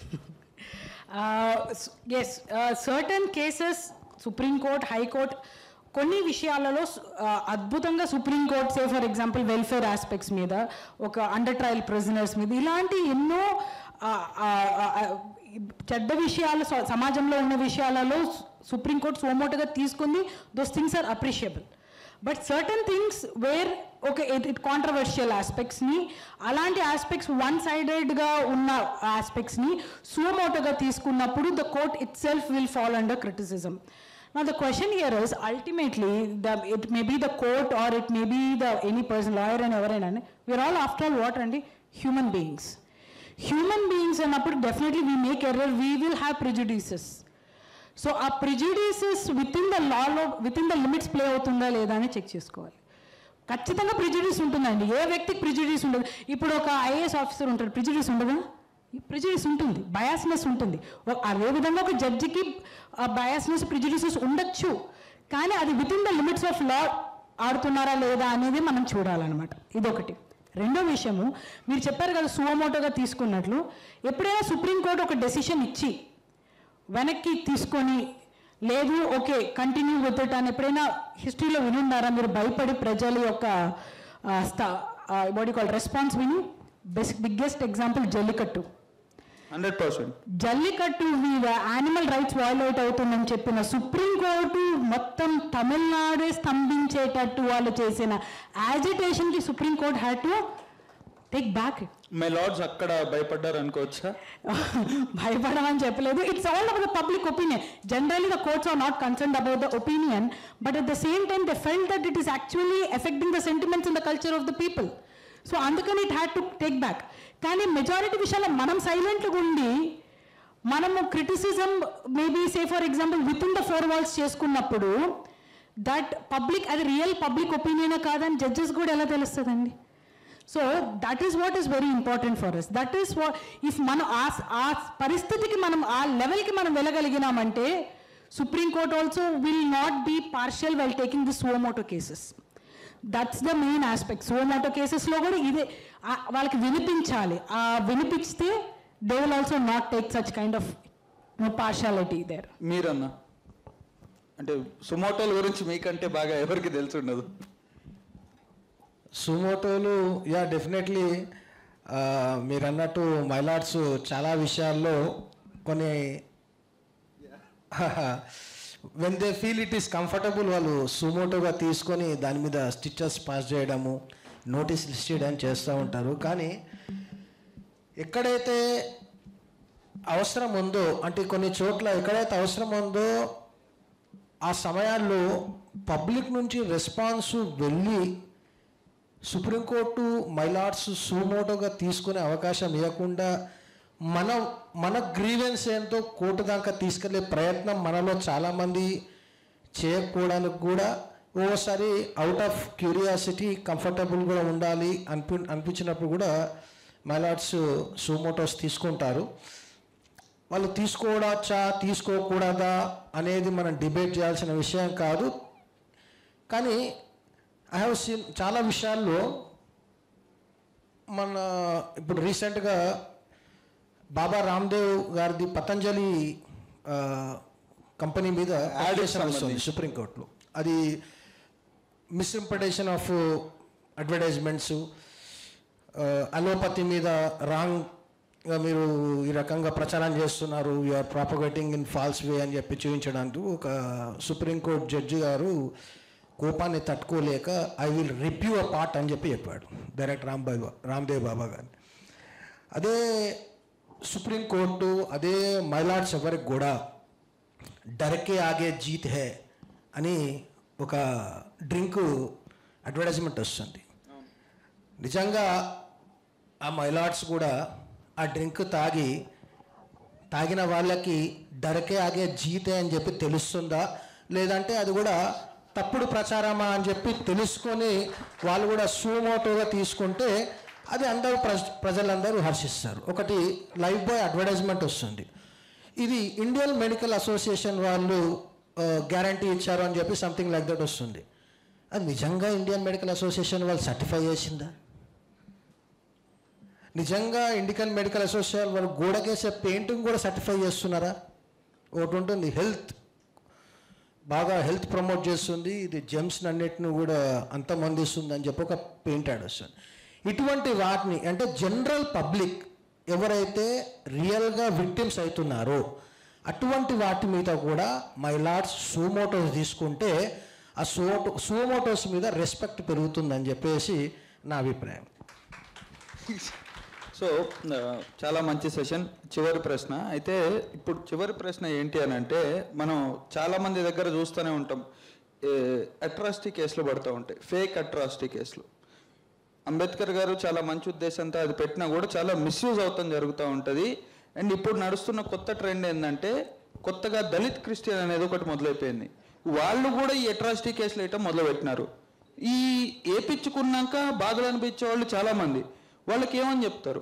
yes certain cases supreme court high court కొన్ని విషయాలలో uh, అద్భుతంగా supreme court say for example welfare aspects మీద ఒక అండర్ ట్రయల్ ప్రిజనర్స్ మీద ఇలాంటి ఎన్నో uh, uh, uh, చెడ్డ విషయాలు స- సమాజంలో ఉన్న విషయాలలో సుప్రీంకోర్టు సోమోటగా తీసుకుంది those things are appreciable but certain things where okay it controversial ఆస్పెక్ట్స్ని అలాంటి ఆస్పెక్ట్స్ వన్ సైడెడ్గా ఉన్న ఆస్పెక్ట్స్ని సుమోటోగా తీసుకున్నప్పుడు the court itself will fall under criticism Now the question here is ultimately the it may be the court or it may be the any person lawyer and ఎవరైనా we're all after all what అండి human beings human beings అన్నప్పుడు definitely we make error we will have prejudices so ఆ prejudices within the లాలో within the limits play అవుతుందా లేదా అని check చేసుకోవాలి ఖచ్చితంగా ప్రిజుడీస్ ఉంటుందండి ఏ వ్యక్తికి ప్రిజుడీస్ ఉండదు ఇప్పుడు ఒక ఐఏఎస్ ఆఫీసర్ ఉంటాడు ప్రిజుడీస్ ఉండదా ప్రిజుడీస్ ఉంటుంది బయాస్నెస్ ఉంటుంది ఓ- అదే విధంగా ఒక జడ్జికి బయాస్నెస్ ప్రిజుడీసెస్ ఉండొచ్చు కానీ అది within the limits of law ఆడుతున్నారా లేదా అనేది మనం చూడాలన్నమాట ఇదొకటి రెండో విషయము మీరు చెప్పారు కదా సువమోటోగా తీసుకున్నట్లు ఎప్పుడైనా సుప్రీంకోర్టు ఒక డెసిషన్ ఇచ్చి వెనక్కి తీసుకొని లేదు ఓకే కంటిన్యూ విత్ ఇట్ అని ఎప్పుడైనా హిస్టరీలో వినున్నారా మీరు భయపడి ప్రజల యొక్క బాడీ కాల్ రెస్పాన్స్ విని best biggest example Jallikattu hundred percent Jallikattu మీద యానిమల్ రైట్స్ వైలేట్ అవుతుందని చెప్పిన సుప్రీంకోర్టు మొత్తం తమిళనాడే స్తంభించేటట్టు వాళ్ళు చేసిన యాజిటేషన్కి supreme court had to take back my lords అక్కడ భయపడ్డారు అనుకోవచ్చా భయపడమని చెప్పలేదు it's all about the public opinion generally the courts are not concern about the opinion but at the same time they felt that it is actually affecting the sentiments in the culture of the people so అందుకని it had to take back కానీ majority విషయాల్లో మనం సైలెంట్గా ఉండి మనము criticism maybe say for example within the four walls చేసుకున్నప్పుడు that public అది real public opinion కాదని జడ్జెస్ కూడా ఎలా తెలుస్తుందండి so that is what is very important for us that is what if మనం ఆ ఆ పరిస్థితికి మనం ఆ లెవెల్కి మనం వెళ్ళగలిగినామంటే supreme court also will not be partial well taking the suo moto cases that's the main aspect suo moto కేసెస్లో కూడా ఇదే ఆ- వాళ్ళకి వినిపించాలి ఆ వినిపిస్తే they will also not take such kind of no partiality there మీరన్నా అంటే సుమోటోల గురించి మీకంటే బాగా ఎవరికి తెలిసి ఉండదు సుమోటోలు యా డెఫినెట్లీ మీరు అన్నట్టు మైలాడ్స్ చాలా విషయాల్లో కొన్ని when they feel it is comfortable వాళ్ళు సుమోటోగా తీసుకొని దాని మీద స్టిచెస్ పాస్ చేయడము నోటీస్ లిస్ట్ చేయడం చేస్తూ ఉంటారు కానీ ఎక్కడైతే అవసరం ఉందో అంటే కొన్ని చోట్ల ఎక్కడైతే అవసరం ఉందో ఆ సమయాల్లో పబ్లిక్ నుంచి రెస్పాన్స్ వెళ్ళి సుప్రీంకోర్టు మైలార్డ్స్ సుమోటోగా తీసుకునే అవకాశం ఇవ్వకుండా మన మన గ్రీవెన్స్ ఏంటో కోర్టు దాకా తీసుకెళ్లే ప్రయత్నం మనలో చాలామంది చేయకపోవడానికి కూడా ఓసారి అవుట్ ఆఫ్ క్యూరియాసిటీ కంఫర్టబుల్ కూడా ఉండాలి అనిపి అనిపించినప్పుడు కూడా మైలార్డ్స్ సుమోటోస్ తీసుకుంటారు వాళ్ళు తీసుకోవచ్చా తీసుకోకూడదా అనేది మనం డిబేట్ చేయాల్సిన విషయం కాదు కానీ ఐ హ్యావ్ సీన్ చాలా విషయాల్లో మన ఇప్పుడు రీసెంట్గా బాబా రామ్దేవ్ గారిది పతంజలి ఆ, కంపెనీ మీద యాడేషన్ వస్తుంది సుప్రీంకోర్టులో అది మిస్ఇంపటేషన్ ఆఫ్ అడ్వర్టైజ్మెంట్స్ అలోపతి మీద రాంగ్ మీరు ఈ రకంగా ప్రచారం చేస్తున్నారు you are propagating in false way అని చెప్పి చూపించడానికి ఒక సుప్రీంకోర్టు జడ్జి గారు కోపాన్ని తట్టుకోలేక I will review a part అని చెప్పి చెప్పాడు డైరెక్ట్ రాంబాబు రామ్దేవ్ బాబా గారిని అదే సుప్రీంకోర్టు అదే మైలాడ్స్ ఎవరికి కూడా డర్కే ఆగే జీత్ హే అని ఒక డ్రింక్ అడ్వర్టైజ్మెంట్ వస్తుంది నిజంగా ఆ మైలాడ్స్ కూడా ఆ డ్రింక్ తాగి తాగిన వాళ్ళకి డరకే ఆగే జీతే అని చెప్పి తెలుస్తుందా లేదంటే అది కూడా తప్పుడు ప్రచారమా అని చెప్పి తెలుసుకొని వాళ్ళు కూడా సూమోటోగా తీసుకుంటే అది అందరూ ప్రజ ప్రజలందరూ హర్షిస్తారు ఒకటి లైఫ్ బాయ్ అడ్వర్టైజ్మెంట్ వస్తుంది ఇది ఇండియన్ మెడికల్ అసోసియేషన్ వాళ్ళు గ్యారంటీ ఇచ్చారు అని చెప్పి సంథింగ్ లైక్ దట్ వస్తుంది అది నిజంగా ఇండియన్ మెడికల్ అసోసియేషన్ వాళ్ళు సర్టిఫై చేసిందా నిజంగా ఇండియన్ మెడికల్ అసోసియేషన్ వాళ్ళు గోడకేసే పెయింటింగ్ కూడా సర్టిఫై చేస్తున్నారా ఒకటి ఉంటుంది హెల్త్ బాగా హెల్త్ ప్రమోట్ చేస్తుంది ఇది జెమ్స్ అన్నిటిని కూడా అంతమందిస్తుంది అని చెప్పి ఒక పెయింట్ యాడ్ వస్తుంది ఇటువంటి వాటిని అంటే జనరల్ పబ్లిక్ ఎవరైతే రియల్గా విక్టిమ్స్ అవుతున్నారో అటువంటి వాటి మీద కూడా మై లార్డ్స్ సూమోటోస్ తీసుకుంటే ఆ సోటో సూమోటోస్ మీద రెస్పెక్ట్ పెరుగుతుందని చెప్పేసి నా అభిప్రాయం సో ఆ, చాలా మంచి సెషన్ చివరి ప్రశ్న అయితే ఇప్పుడు చివరి ప్రశ్న ఏంటి అని అంటే మనం చాలా మంది దగ్గర చూస్తూనే ఉంటాం అట్రాసిటీ కేసులు పడుతూ ఉంటాయి ఫేక్ అట్రాసిటీ కేసులు అంబేద్కర్ గారు చాలా మంచి ఉద్దేశంతో అది పెట్టినా కూడా చాలా మిస్యూజ్ అవుతాం జరుగుతూ ఉంటుంది అండ్ ఇప్పుడు నడుస్తున్న కొత్త ట్రెండ్ ఏంటంటే కొత్తగా దళిత్ క్రిస్టియన్ అనేది ఒకటి మొదలైపోయింది వాళ్ళు కూడా ఈ అట్రాసిటీ కేసులు వేయటం మొదలుపెట్టినారు ఈ ఏపించుకున్నాక బాధలు అనిపించే వాళ్ళు చాలా మంది వాళ్ళకి ఏమని చెప్తారు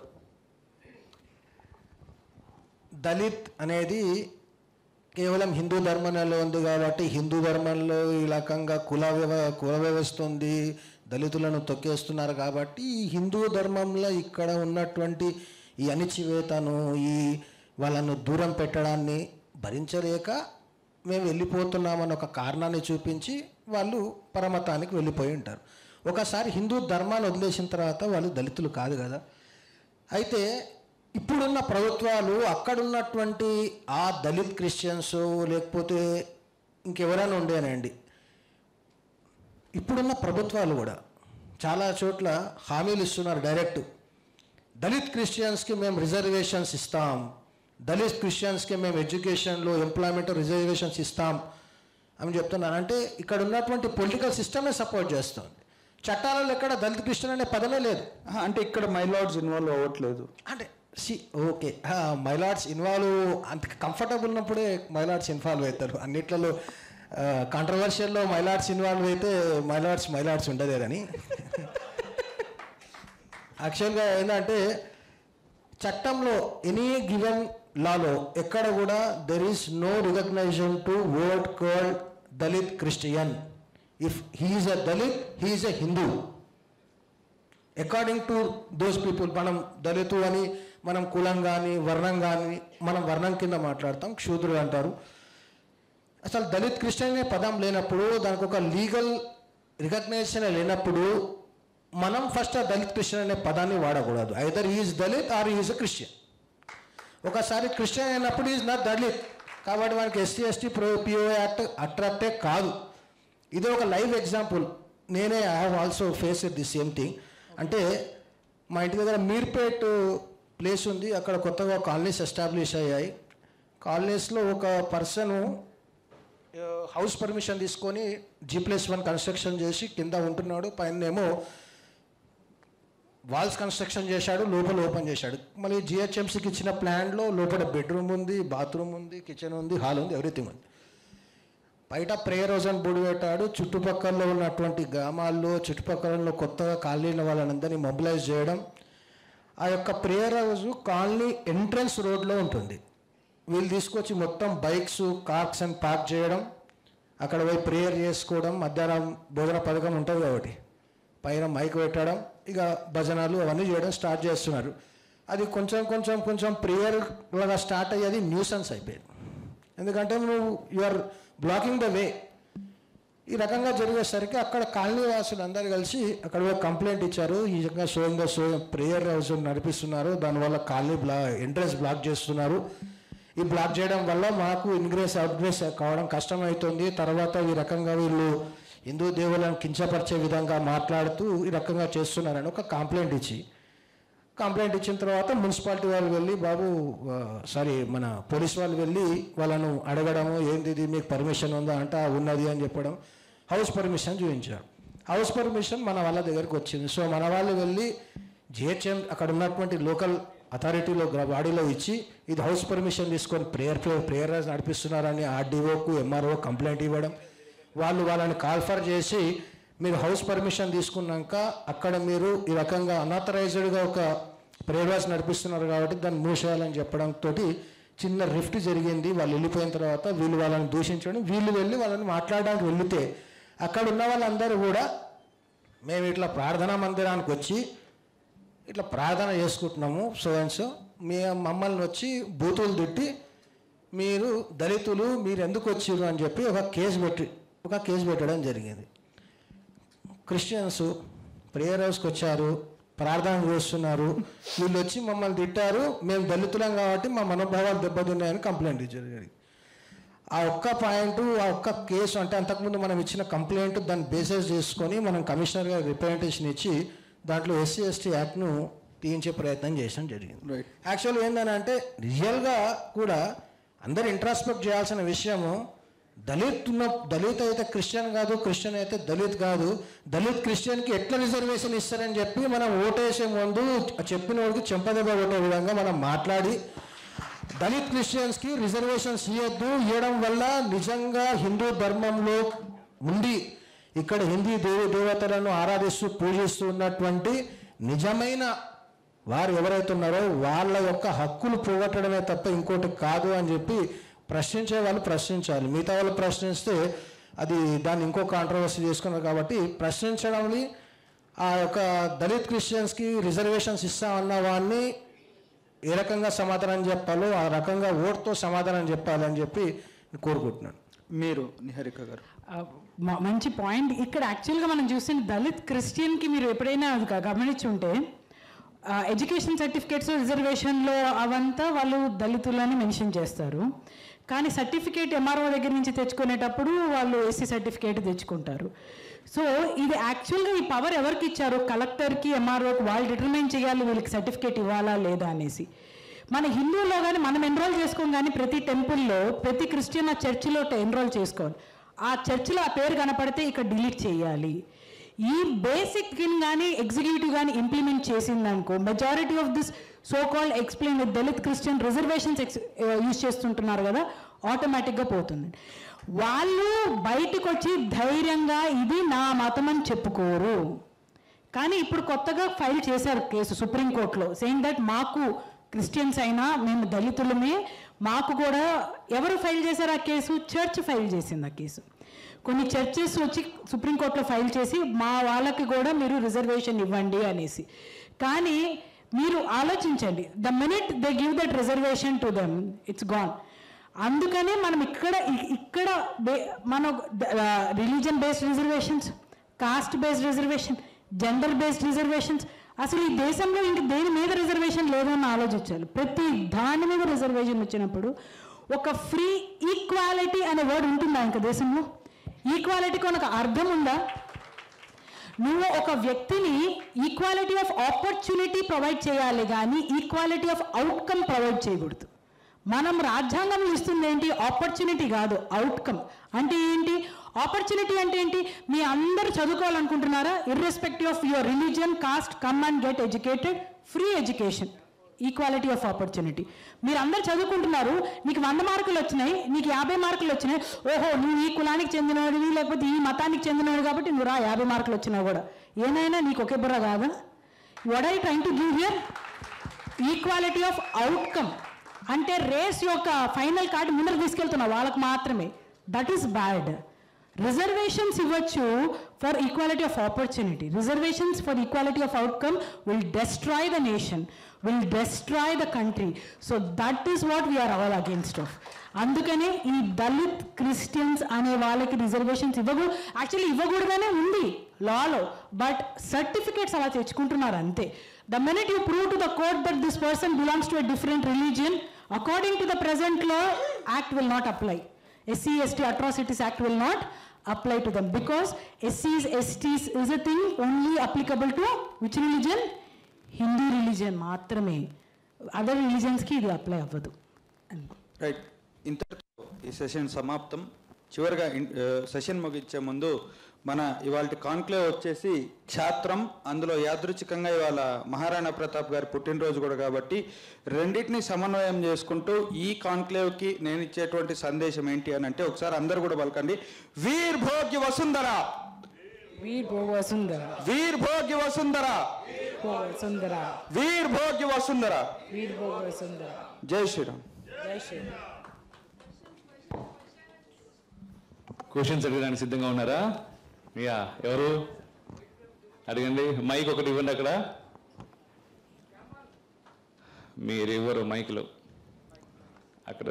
దళిత్ అనేది కేవలం హిందూ ధర్మంలో ఉంది కాబట్టి హిందూ ధర్మంలో ఈ రకంగా కుల వ్యవ కుల వ్యవస్థ ఉంది దళితులను తొక్కేస్తున్నారు కాబట్టి ఈ హిందూ ధర్మంలో ఇక్కడ ఉన్నటువంటి ఈ అణిచివేతను ఈ వాళ్ళను దూరం పెట్టడాన్ని భరించలేక మేము వెళ్ళిపోతున్నామని ఒక కారణాన్ని చూపించి వాళ్ళు పరమతానికి వెళ్ళిపోయి ఉంటారు ఒకసారి హిందూ ధర్మాన్ని వదిలేసిన తర్వాత వాళ్ళు దళితులు కాదు కదా అయితే ఇప్పుడున్న ప్రభుత్వాలు అక్కడున్నటువంటి ఆ దళిత్ క్రిస్టియన్స్ లేకపోతే ఇంకెవరైనా ఉండేనండి ఇప్పుడున్న ప్రభుత్వాలు కూడా చాలా చోట్ల హామీలు ఇస్తున్నారు డైరెక్ట్ దళిత్ క్రిస్టియన్స్కి మేము రిజర్వేషన్స్ ఇస్తాం దళిత్ క్రిస్టియన్స్కి మేము ఎడ్యుకేషన్లో ఎంప్లాయ్మెంట్ రిజర్వేషన్స్ ఇస్తాం అని చెప్తున్నాను అంటే ఇక్కడ ఉన్నటువంటి పొలిటికల్ సిస్టమే సపోర్ట్ చేస్తుంది చట్టాలలో ఎక్కడ దళిత్ క్రిస్టియన్ అనే పదమే లేదు ఆహా, అంటే ఇక్కడ మైలార్డ్స్ ఇన్వాల్వ్ అవ్వట్లేదు అంటే సి ఓకే మైలార్డ్స్ ఇన్వాల్వ్ అంత కంఫర్టబుల్ ఉన్నప్పుడే మైలార్డ్స్ ఇన్వాల్వ్ అవుతారు అన్నిట్లలో కాంట్రవర్షియల్లో మైలార్డ్స్ ఇన్వాల్వ్ అయితే మైలార్డ్స్ మైలార్డ్స్ ఉండదే కానీ యాక్చువల్గా ఏంటంటే చట్టంలో ఎనీ గివెన్ లాలో ఎక్కడ కూడా there is no recognization to word called Dalit Christian if he is a Dalit he is a Hindu according to those people మనం దళితు అని మనం కులం కానీ వర్ణం కానీ మనం వర్ణం కింద మాట్లాడతాం క్షూద్రులు అంటారు అసలు దళిత్ క్రిస్టియన్ అనే పదం లేనప్పుడు దానికి ఒక లీగల్ రికగ్నైజేషన్ లేనప్పుడు మనం ఫస్ట్ ఆ దళిత్ క్రిస్టియన్ అనే పదాన్ని వాడకూడదు either is Dalit or is Christian ఒకసారి క్రిస్టియన్ అయినప్పుడు ఈజ్ నాట్ దళిత్ కాబట్టి మనకి ఎస్సీ ఎస్టీ ప్రో పిఓ యాక్ట్ అట్రాక్టే కాదు ఇది ఒక లైవ్ ఎగ్జాంపుల్ నేనే I have also face the same thing అంటే మా ఇంటి దగ్గర మీర్పేట్ ప్లేస్ ఉంది అక్కడ కొత్తగా కాలనీస్ ఎస్టాబ్లిష్ అయ్యాయి కాలనీస్లో ఒక పర్సను హౌస్ పర్మిషన్ తీసుకొని జీ ప్లస్ వన్ కన్స్ట్రక్షన్ చేసి కింద ఉంటున్నాడు పైన ఏమో వాల్స్ కన్స్ట్రక్షన్ చేశాడు లోపల ఓపెన్ చేశాడు మళ్ళీ జిహెచ్ఎంసీకి ఇచ్చిన ప్లాన్లో లోపల బెడ్రూమ్ ఉంది బాత్రూమ్ ఉంది కిచెన్ ఉంది హాల్ ఉంది ఎవ్రీథింగ్ ఉంది బయట ప్రేయర్ హౌస్ అని బోర్డు పెట్టాడు చుట్టుపక్కల ఉన్నటువంటి గ్రామాల్లో చుట్టుపక్కల కొత్తగా కాలనీల వాళ్ళందరినీ మొబిలైజ్ చేయడం ఆ యొక్క ప్రేయర్ హౌస్ కాలనీ ఎంట్రన్స్ రోడ్లో ఉంటుంది వీళ్ళు తీసుకొచ్చి మొత్తం బైక్స్ కార్స్ అని పార్క్ చేయడం అక్కడ పోయి ప్రేయర్ చేసుకోవడం మధ్యాహ్నం భోజన పథకం ఉంటుంది కాబట్టి పైన మైక్ పెట్టడం ఇక భజనలు అవన్నీ చేయడం స్టార్ట్ చేస్తున్నారు అది కొంచెం కొంచెం కొంచెం ప్రేయర్ లాగా స్టార్ట్ అయ్యేది న్యూసెన్స్ అయిపోయింది ఎందుకంటే నువ్వు you are blocking the way ఈ రకంగా జరిగేసరికి అక్కడ కాలనీ వాసులు అందరూ కలిసి అక్కడ పోయి కంప్లైంట్ ఇచ్చారు ఈ రకంగా సోయంగా సో ప్రేయర్ హౌస్ నడిపిస్తున్నారు దానివల్ల కాలనీ బ్లా ఎంట్రన్స్ బ్లాక్ చేస్తున్నారు ఈ బ్లాక్ చేయడం వల్ల మాకు ఇన్గ్రెస్ అవుట్గ్రెస్ కావడం కష్టమవుతుంది తర్వాత ఈ రకంగా వీళ్ళు హిందూ దేవులను కించపరిచే విధంగా మాట్లాడుతూ ఈ రకంగా చేస్తున్నారని ఒక కంప్లైంట్ ఇచ్చి కంప్లైంట్ ఇచ్చిన తర్వాత మున్సిపాలిటీ వాళ్ళు వెళ్ళి బాబు సారీ మన పోలీస్ వాళ్ళు వెళ్ళి వాళ్ళను అడగడము ఏంది ఇది మీకు పర్మిషన్ ఉందా అంటే "ఆ, ఉన్నది అని చెప్పడం హౌస్ పర్మిషన్ చూపించారు హౌస్ పర్మిషన్ మన వాళ్ళ దగ్గరికి వచ్చింది సో మన వాళ్ళు వెళ్ళి జిహెచ్ఎం అక్కడ ఉన్నటువంటి లోకల్ అథారిటీలో బాడీలో ఇచ్చి ఇది హౌస్ పర్మిషన్ తీసుకొని ప్రేయర్ ప్రేయర్ నడిపిస్తున్నారని ఆర్డీఓకు ఎంఆర్ఓ కంప్లైంట్ ఇవ్వడం వాళ్ళు వాళ్ళని కాల్ఫర్ చేసి మీరు హౌస్ పర్మిషన్ తీసుకున్నాక అక్కడ మీరు ఈ రకంగా అనాథరైజ్డ్గా ఒక ప్రేయర్స్ నడిపిస్తున్నారు కాబట్టి దాన్ని మూసేయాలని చెప్పడంతో చిన్న రిఫ్ట్ జరిగింది వాళ్ళు వెళ్ళిపోయిన తర్వాత వీళ్ళు వాళ్ళని దూషించడం వీళ్ళు వెళ్ళి వాళ్ళని మాట్లాడడానికి వెళితే అక్కడ ఉన్న వాళ్ళందరూ కూడా మేము ఇట్లా ప్రార్థనా మందిరానికి వచ్చి ఇట్లా ప్రార్థన చేసుకుంటున్నాము సో అండ్ సో మీ మమ్మల్ని వచ్చి బూతులు తిట్టి మీరు దళితులు మీరు ఎందుకు వచ్చిర్రు అని చెప్పి ఒక కేసు పెట్టి ఒక కేసు పెట్టడం జరిగింది క్రిస్టియన్స్ ప్రేయర్ హౌస్కి వచ్చారు ప్రార్థన చేస్తున్నారు వీళ్ళు వచ్చి మమ్మల్ని తిట్టారు మేము దళితులం కాబట్టి మా మనోభావాలు దెబ్బతిన్నాయని కంప్లైంట్ ఇచ్చారు జరిగింది ఆ ఒక్క పాయింట్ ఆ ఒక్క కేసు అంటే అంతకుముందు మనం ఇచ్చిన కంప్లైంట్ దాన్ని బేసెస్ చేసుకొని మనం కమిషనర్ గారు రిప్రజెంటేషన్ ఇచ్చి దాంట్లో ఎస్సీ ఎస్టీ యాక్ట్ను తీయించే ప్రయత్నం చేయడం జరిగింది రైట్ యాక్చువల్గా ఏంటంటే రియల్గా కూడా అందరు ఇంట్రాస్పెక్ట్ చేయాల్సిన విషయము దళిత్ ఉన్న దళిత్ అయితే క్రిస్టియన్ కాదు క్రిస్టియన్ అయితే దళిత్ కాదు దళిత్ క్రిస్టియన్కి ఎట్లా రిజర్వేషన్ ఇస్తారని చెప్పి మనం ఓటేసే ముందు చెప్పిన వాడికి చెంపదెబ్బ కొట్టే విధంగా మనం మాట్లాడి దళిత్ క్రిస్టియన్స్కి రిజర్వేషన్స్ ఇవ్వద్దు ఇవ్వడం వల్ల నిజంగా హిందూ ధర్మంలో ఉండి ఇక్కడ హిందీ దేవి దేవతలను ఆరాధిస్తూ పూజిస్తూ ఉన్నటువంటి నిజమైన వారు ఎవరైతే ఉన్నారో వాళ్ళ యొక్క హక్కులు పోగొట్టడమే తప్ప ఇంకోటి కాదు అని చెప్పి ప్రశ్నించే వాళ్ళు ప్రశ్నించాలి మిగతా వాళ్ళు ప్రశ్నిస్తే అది దాన్ని ఇంకో కాంట్రవర్సీ చేసుకున్నారు కాబట్టి ప్రశ్నించడంని ఆ యొక్క దళిత్ క్రిస్టియన్స్కి రిజర్వేషన్స్ ఇస్తామన్న వాడిని ఏ రకంగా సమాధానం చెప్పాలో ఆ రకంగా ఓటుతో సమాధానం చెప్పాలని చెప్పి కోరుకుంటున్నాను మీరు నిహారిక గారు ఆ, మ- మంచి పాయింట్ ఇక్కడ యాక్చువల్గా మనం చూసిన దళిత్ క్రిస్టియన్కి మీరు ఎప్పుడైనా అది గ- గమనించి ఉంటే ఎడ్యుకేషన్ సర్టిఫికేట్స్ రిజర్వేషన్లో అవంతా వాళ్ళు దళితులని మెన్షన్ చేస్తారు కానీ సర్టిఫికేట్ ఎంఆర్ఓ దగ్గర నుంచి తెచ్చుకునేటప్పుడు వాళ్ళు ఎస్సీ సర్టిఫికేట్ తెచ్చుకుంటారు సో ఇది యాక్చువల్గా ఈ పవర్ ఎవరికి ఇచ్చారు కలెక్టర్కి ఎంఆర్ఓకి వాళ్ళు డిటర్మైన్ చేయాలి వీళ్ళకి సర్టిఫికేట్ ఇవ్వాలా లేదా అనేసి మన హిందువుల్లో కానీ మనం ఎన్రోల్ చేసుకోం కానీ ప్రతి టెంపుల్లో ప్రతి క్రిస్టియన్ ఆ చర్చిలో ఎన్రోల్ చేసుకోవాలి ఆ చర్చిలో ఆ పేరు కనపడితే ఇక్కడ డిలీట్ చేయాలి ఈ బేసిక్ కానీ ఎగ్జిక్యూటివ్ కానీ ఇంప్లిమెంట్ చేసిందనుకో majority of this so called explain with Dalit Christian reservations use చేస్తుంటున్నారు కదా ఆటోమేటిక్గా పోతుంది వాళ్ళు బయటకు వచ్చి ధైర్యంగా ఇది నా మతం అని చెప్పుకోరు కానీ ఇప్పుడు కొత్తగా ఫైల్ చేశారు కేసు సుప్రీంకోర్టులో సెయింగ్ దట్ మాకు క్రిస్టియన్స్ అయినా మేము దళితులమే మాకు కూడా ఎవరు ఫైల్ చేశారు ఆ కేసు చర్చ్ ఫైల్ చేసింది ఆ కేసు కొన్ని చర్చెస్ వచ్చి సుప్రీంకోర్టులో ఫైల్ చేసి మా వాళ్ళకి కూడా మీరు రిజర్వేషన్ ఇవ్వండి అనేసి కానీ మీరు ఆలోచించండి the minute they give that reservation to them it's gone అందుకనే మనం ఇక్కడ ఇ- ఇక్కడ బే- మన religion based reservations caste based reservation gender based reservations అసలు ఈ దేశంలో ఇంక దేని మీద రిజర్వేషన్ లేదని ఆలోచించాలి ప్రతి దాని మీద రిజర్వేషన్ వచ్చినప్పుడు ఒక ఫ్రీ ఈక్వాలిటీ అనే వర్డ్ ఉంటుందా ఇంక దేశంలో ఈక్వాలిటీకి ఒక అర్థం ఉందా నువ్వు ఒక వ్యక్తిని ఈక్వాలిటీ ఆఫ్ ఆపర్చునిటీ ప్రొవైడ్ చేయాలి కానీ ఈక్వాలిటీ ఆఫ్ అవుట్కమ్ ప్రొవైడ్ చేయకూడదు మనం రాజ్యాంగం ఇస్తుంది ఏంటి ఆపర్చునిటీ కాదు అవుట్కమ్ అంటే ఏంటి ఆపర్చునిటీ అంటే ఏంటి మీ అందరూ చదువుకోవాలనుకుంటున్నారా irrespective of your religion caste come and get educated free education equality of opportunity మీరు అందరు చదువుకుంటున్నారు నీకు వంద మార్కులు వచ్చినాయి నీకు యాభై మార్కులు వచ్చినాయి ఓహో నువ్వు ఈ కులానికి చెందినవాడివి లేకపోతే ఈ మతానికి చెందినవాడు కాబట్టి నువ్వు రా యాభై మార్కులు వచ్చినా కూడా ఏనైనా నీకు ఒకే బుర్ర కాదా what I train to give here equality of outcome అంటే రేస్ యొక్క ఫైనల్ కార్డు ముందర తీసుకెళ్తున్నావు వాళ్ళకి మాత్రమే దట్ ఈస్ బ్యాడ్ రిజర్వేషన్స్ ఇవ్వచ్చు for equality of opportunity reservations for equality of outcome will destroy the nation will destroy the country so that is what we're our against of అందుకనే ఈ Dalit Christians అనే వాళ్ళకి reservations ఇవ్వకూడదు actually ఇవ్వకూడదనే ఉంది లాలో but certificates అలా తెచ్చుకుంటున్నారు అంతే the minute you prove to the court that this person belongs to a different religion according to the present law act will not apply SC ST Atrocities Act will not apply to them because SCs STs is a thing only applicable to which religion? Hindu religion మాత్రమే other రిలీజియన్స్కి ఇది apply అవ్వదు right ఇంతటితో ఈ session సమాప్తం చివరిగా in- ఆ, session ముగించే ముందు మన ఇవాళ కాన్క్లేవ్ వచ్చేసి క్షాత్రం అందులో యాదృచ్ఛికంగా ఇవాళ మహారాణా ప్రతాప్ గారి పుట్టినరోజు కూడా కాబట్టి రెండింటిని సమన్వయం చేసుకుంటూ ఈ కాన్క్లేవ్కి నేను ఇచ్చేటువంటి సందేశం ఏంటి అని అంటే ఒకసారి అందరు కూడా పలకండి వీర్ భోగ్య వసుంధర వీర్ భో వసుంధర వీర్ భోగ్య వసుంధర భో వసుంధర వీర్ భోగ్య వసుంధర వీర్ భో వసుంధర జై శ్రీరామ్ జై శ్రీరామ్ క్వశ్చన్స్ అడగడానికి సిద్ధంగా ఉన్నారా యా ఎవరు అడగండి మైక్ ఒకటి ఇవ్వండి అక్కడ మీరు ఇవ్వరు మైక్లో అక్కడ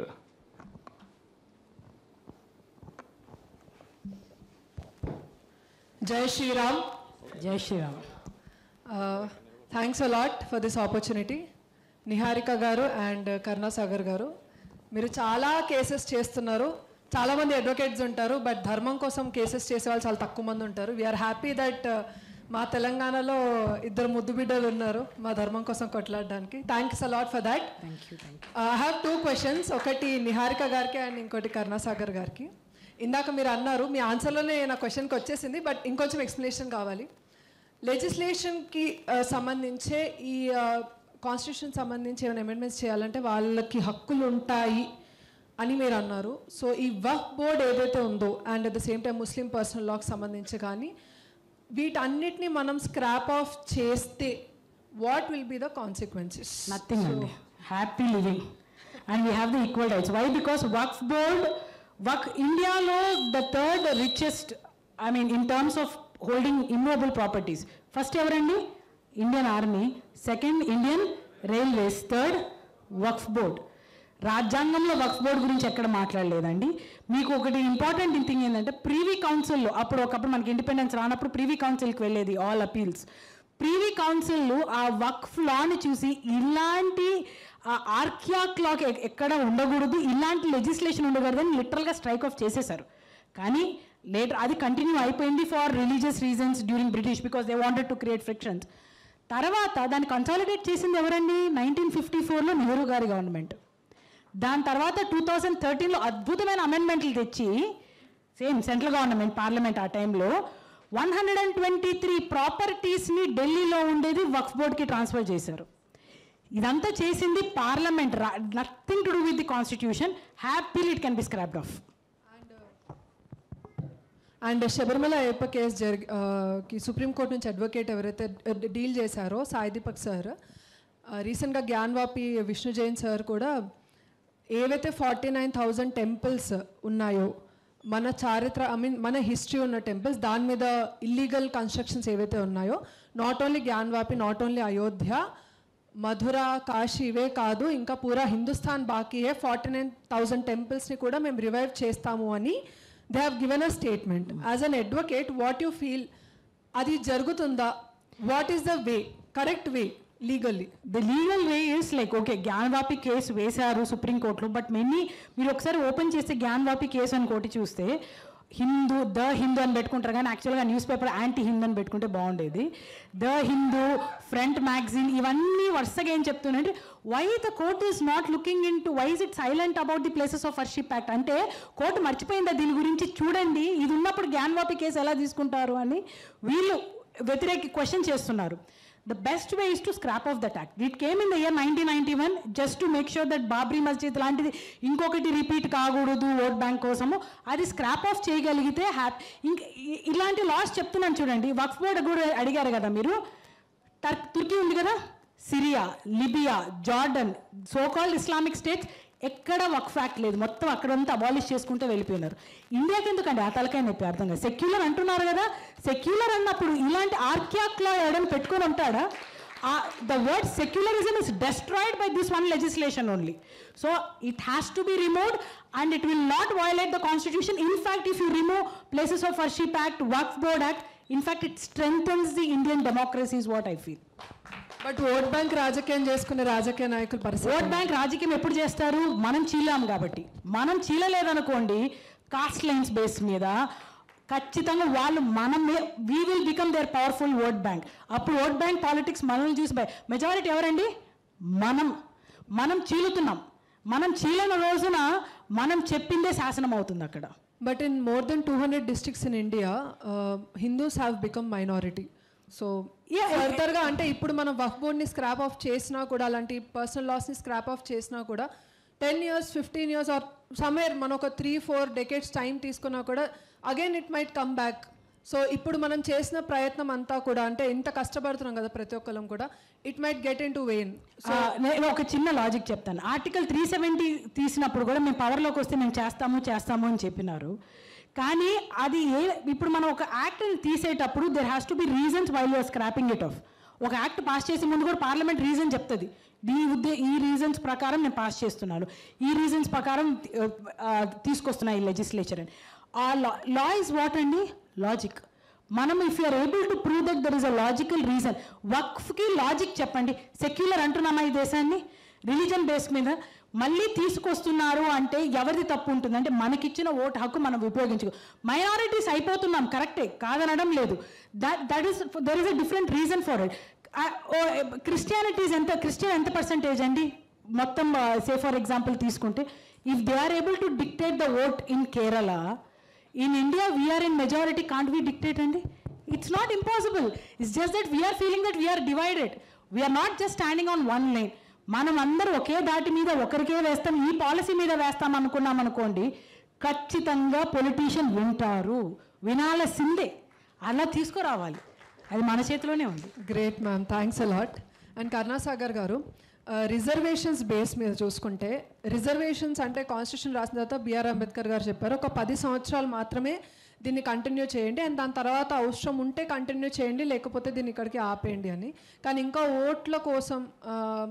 Jai Shri Ram. జై Sriram Uh, thanks a lot for this opportunity. Niharika గారు అండ్ కరుణాసాగర్ గారు మీరు చాలా కేసెస్ చేస్తున్నారు చాలా మంది అడ్వకేట్స్ ఉంటారు బట్ ధర్మం కోసం కేసెస్ చేసే వాళ్ళు చాలా తక్కువ మంది ఉంటారు వీఆర్ హ్యాపీ దట్ మా తెలంగాణలో ఇద్దరు ముద్దు బిడ్డలు ఉన్నారు మా ధర్మం కోసం కొట్లాడడానికి thanks a lot for that thank you thank I have two questions ఒకటి నిహారిక గారికి అండ్ ఇంకోటి కరుణాసాగర్ గారికి ఇందాక మీరు అన్నారు మీ ఆన్సర్లోనే నా క్వశ్చన్కి వచ్చేసింది బట్ ఇంకొంచెం ఎక్స్ప్లెనేషన్ కావాలి లెజిస్లేషన్కి సంబంధించే ఈ కాన్స్టిట్యూషన్ సంబంధించి ఏమైనా అమెండ్మెంట్స్ చేయాలంటే వాళ్ళకి హక్కులు ఉంటాయి అని మీరు అన్నారు సో ఈ వక్ బోర్డ్ ఏదైతే ఉందో and at the same time Muslim personal లాకి సంబంధించి కానీ వీటన్నిటిని మనం స్క్రాప్ ఆఫ్ చేస్తే what will be the consequences nothing అండి happy living and we have the equal rights why because Waqf board Waqf ఇండియాలో the third richest I mean in terms of holding immovable properties first ఎవరండి Indian army second Indian railways third Waqf board రాజ్యాంగంలో Waqf board గురించి ఎక్కడ మాట్లాడలేదండి మీకు ఒకటి important thing ఏంటంటే privy కౌన్సిల్లో అప్పుడు ఒకప్పుడు మనకి ఇండిపెండెన్స్ రానప్పుడు ప్రీవీ కౌన్సిల్కి వెళ్ళేది ఆల్ అపీల్స్ ప్రీవీ కౌన్సిల్ ఆ వక్ఫ్ లాని చూసి ఇలాంటి ఆర్కియా క్లాక్ ఎక్కడ ఉండకూడదు ఇలాంటి లెజిస్లేషన్ ఉండకూడదని లిటరల్గా స్ట్రైక్ ఆఫ్ చేసేశారు కానీ లేటర్ అది కంటిన్యూ అయిపోయింది for religious reasons during British because they wanted to create frictions తర్వాత దాన్ని కన్సాలిడేట్ చేసింది ఎవరండి నైన్టీన్ ఫిఫ్టీ ఫోర్లో నెహ్రూ గారి గవర్నమెంట్ దాని తర్వాత టూ థౌజండ్ థర్టీన్లో అద్భుతమైన అమెండ్మెంట్లు తెచ్చి సేమ్ సెంట్రల్ గవర్నమెంట్ పార్లమెంట్ ఆ టైంలో one hundred and twenty three ప్రాపర్టీస్ని ఢిల్లీలో ఉండేది వక్ఫ్ బోర్డ్కి ట్రాన్స్ఫర్ చేశారు ఇదంతా చేసింది parliament nothing to do with the constitution happily it can be scrapped off and Sabarimala Ayyappa case జరిగి ఆ, కి సుప్రీంకోర్టు నుంచి అడ్వకేట్ ఎవరైతే డీల్ చేశారో సాయి దీపక్ సార్ రీసెంట్గా జ్ఞాన్వాపి విష్ణు జైన్ సార్ కూడా ఏవైతే ఫార్టీ నైన్ థౌజండ్ టెంపుల్స్ ఉన్నాయో మన చారిత్ర ఐ మీన్ మన హిస్టరీ ఉన్న టెంపుల్స్ దాని మీద ఇల్లీగల్ కన్స్ట్రక్షన్స్ ఏవైతే ఉన్నాయో not only Gyanvapi not only Ayodhya Mathura Kashi ఇవే కాదు ఇంకా పూరా హిందుస్థాన్ బాకీయే ఫార్టీ నైన్ థౌజండ్ టెంపుల్స్ని కూడా మేము రివైవ్ చేస్తాము అని they have given a statement as an advocate what you feel అది జరుగుతుందా what is the way correct way legally the legal way is like okay Gyanvapi case వేశారు సుప్రీంకోర్టులో బట్ మెనీ మీరు ఒకసారి ఓపెన్ చేస్తే జ్ఞానవాపి కేసు అని కోటి చూస్తే హిందూ ద హిందూ అని పెట్టుకుంటారు కానీ యాక్చువల్గా న్యూస్ పేపర్ యాంటీ హిందూ అని పెట్టుకుంటే బాగుండేది ద హిందూ ఫ్రంట్ మ్యాగజైన్ ఇవన్నీ వరుసగా ఏం చెప్తున్నాయంటే why the court is not looking in to why is it silent about the places of worship act అంటే కోర్టు మర్చిపోయిందా దీని గురించి చూడండి ఇది ఉన్నప్పుడు జ్ఞానవాపి కేసు ఎలా తీసుకుంటారు అని వీళ్ళు వ్యతిరేక క్వశ్చన్ చేస్తున్నారు the best way is to scrap off that act. It came in the year 1991 just to make sure that Babri మస్జిద్ లాంటిది ఇంకొకటి రిపీట్ కాకూడదు ఓట్ బ్యాంక్ కోసము అది స్క్రాప్ ఆఫ్ చేయగలిగితే హ్యాపీ ఇంక ఇ- ఇలాంటి లాస్ చెప్తున్నాను చూడండి వక్ఫ్ బోర్డ్ కూడా అడిగారు కదా మీరు టర్క్ తుర్కీ ఉంది కదా Syria Libya Jordan so called Islamic states ఎక్కడ వక్ఫ్ యాక్ట్ లేదు మొత్తం అక్కడంతా అబాలిష్ చేసుకుంటూ వెళ్ళిపోయినారు ఇండియాకి ఎందుకండి ఆ తలకాయ నొప్పి అర్థం కాదు సెక్యులర్ అంటున్నారు కదా సెక్యులర్ అన్నప్పుడు ఇలాంటి ఆర్కియాక్లో ఎవడని పెట్టుకొని ఉంటాడా the word secularism is destroyed by this one legislation only so it has to be removed and it will not violate the constitution in fact if you remove places of worship act Waqf board act in fact it strengthens the Indian democracy is what I feel but vote bank రాజకీయం చేసుకునే రాజకీయ నాయకుల పరిస్థితి vote bank రాజకీయం ఎప్పుడు చేస్తారు మనం చీలాం కాబట్టి మనం చీలలేదనుకోండి కాస్ట్ లైన్స్ బేస్ మీద ఖచ్చితంగా వాళ్ళు మనం we will become their powerful vote bank అప్పుడు ఓట్ బ్యాంక్ పాలిటిక్స్ మనల్ని చూసి మెజారిటీ ఎవరండి మనం మనం చీలుతున్నాం మనం చీలన రోజున మనం చెప్పిందే శాసనం అవుతుంది అక్కడ but in more than two hundred districts in India Hindus have become minority so Yeah, ఫర్దర్గా అంటే ఇప్పుడు మనం వఫ్ బోర్డ్ని స్క్రాప్ ఆఫ్ చేసినా కూడా అలాంటి పర్సనల్ లాస్ని స్క్రాప్ ఆఫ్ చేసినా కూడా ten years fifteen years or somewhere మనం ఒక త్రీ ఫోర్ డెకేట్స్ టైం తీసుకున్నా కూడా again it might come back so ఇప్పుడు మనం చేసిన ప్రయత్నం అంతా కూడా అంటే ఇంత కష్టపడుతున్నాం కదా ప్రతి ఒక్కరం కూడా it might get in to vain ఆ, నేను ఒక చిన్న లాజిక్ చెప్తాను ఆర్టికల్ త్రీ సెవెంటీ తీసినప్పుడు కూడా మేము పవర్లోకి వస్తే మేము చేస్తాము చేస్తాము అని చెప్పినారు కానీ అది ఏ ఇప్పుడు మనం ఒక యాక్ట్ని తీసేటప్పుడు there has to be reasons while you're scrapping it off ఒక యాక్ట్ పాస్ చేసే ముందు కూడా పార్లమెంట్ రీజన్ చెప్తుంది ఈ ఉద్దే ఈ రీజన్స్ ప్రకారం నేను పాస్ చేస్తున్నాను ఈ రీజన్స్ ప్రకారం ఆ, ఆ, తీసుకొస్తున్నా ఈ లెజిస్లేచర్ అని ఆ లా లా ఇస్ వాట్ అండి లాజిక్ మనం if you're able to prove that there is a logical reason వక్ఫ్కి లాజిక్ చెప్పండి సెక్యులర్ అంటున్నామా ఈ దేశాన్ని రిలీజన్ బేస్ మీద మళ్ళీ తీసుకొస్తున్నారు అంటే ఎవరిది తప్పు ఉంటుంది అంటే మనకిచ్చిన ఓటు హక్కు మనం ఉపయోగించుకో మైనారిటీస్ అయిపోతున్నాం కరెక్టే కాదనడం లేదు that that is there is a different reason for it Christianities ఎంత క్రిస్టియన్ ఎంత పర్సంటేజ్ అండి మొత్తం సే ఫర్ ఎగ్జాంపుల్ తీసుకుంటే if they are able to dictate the vote in Kerala in India we're in majority can't we dictate అండి it's not impossible it's just that we're feeling that we're divided we're not just standing on one line మనం అందరూ ఒకే దాటి మీద ఒకరికే వేస్తాం ఈ policy మీద వేస్తాం అనుకున్నాం అనుకోండి ఖచ్చితంగా పొలిటీషియన్ వింటారు వినాల్సిందే అలా తీసుకురావాలి అది మన చేతిలోనే ఉంది great ma'am thanks a lot and Karunasagar గారు రిజర్వేషన్స్ బేస్ మీద చూసుకుంటే రిజర్వేషన్స్ అంటే కాన్స్టిట్యూషన్ రాసిన తర్వాత బిఆర్ అంబేద్కర్ గారు చెప్పారు ఒక పది సంవత్సరాలు మాత్రమే దీన్ని కంటిన్యూ చేయండి అండ్ దాని తర్వాత అవసరం ఉంటే కంటిన్యూ చేయండి లేకపోతే దీన్ని ఇక్కడికి ఆపేయండి అని కానీ ఇంకా ఓట్ల కోసం ఆ,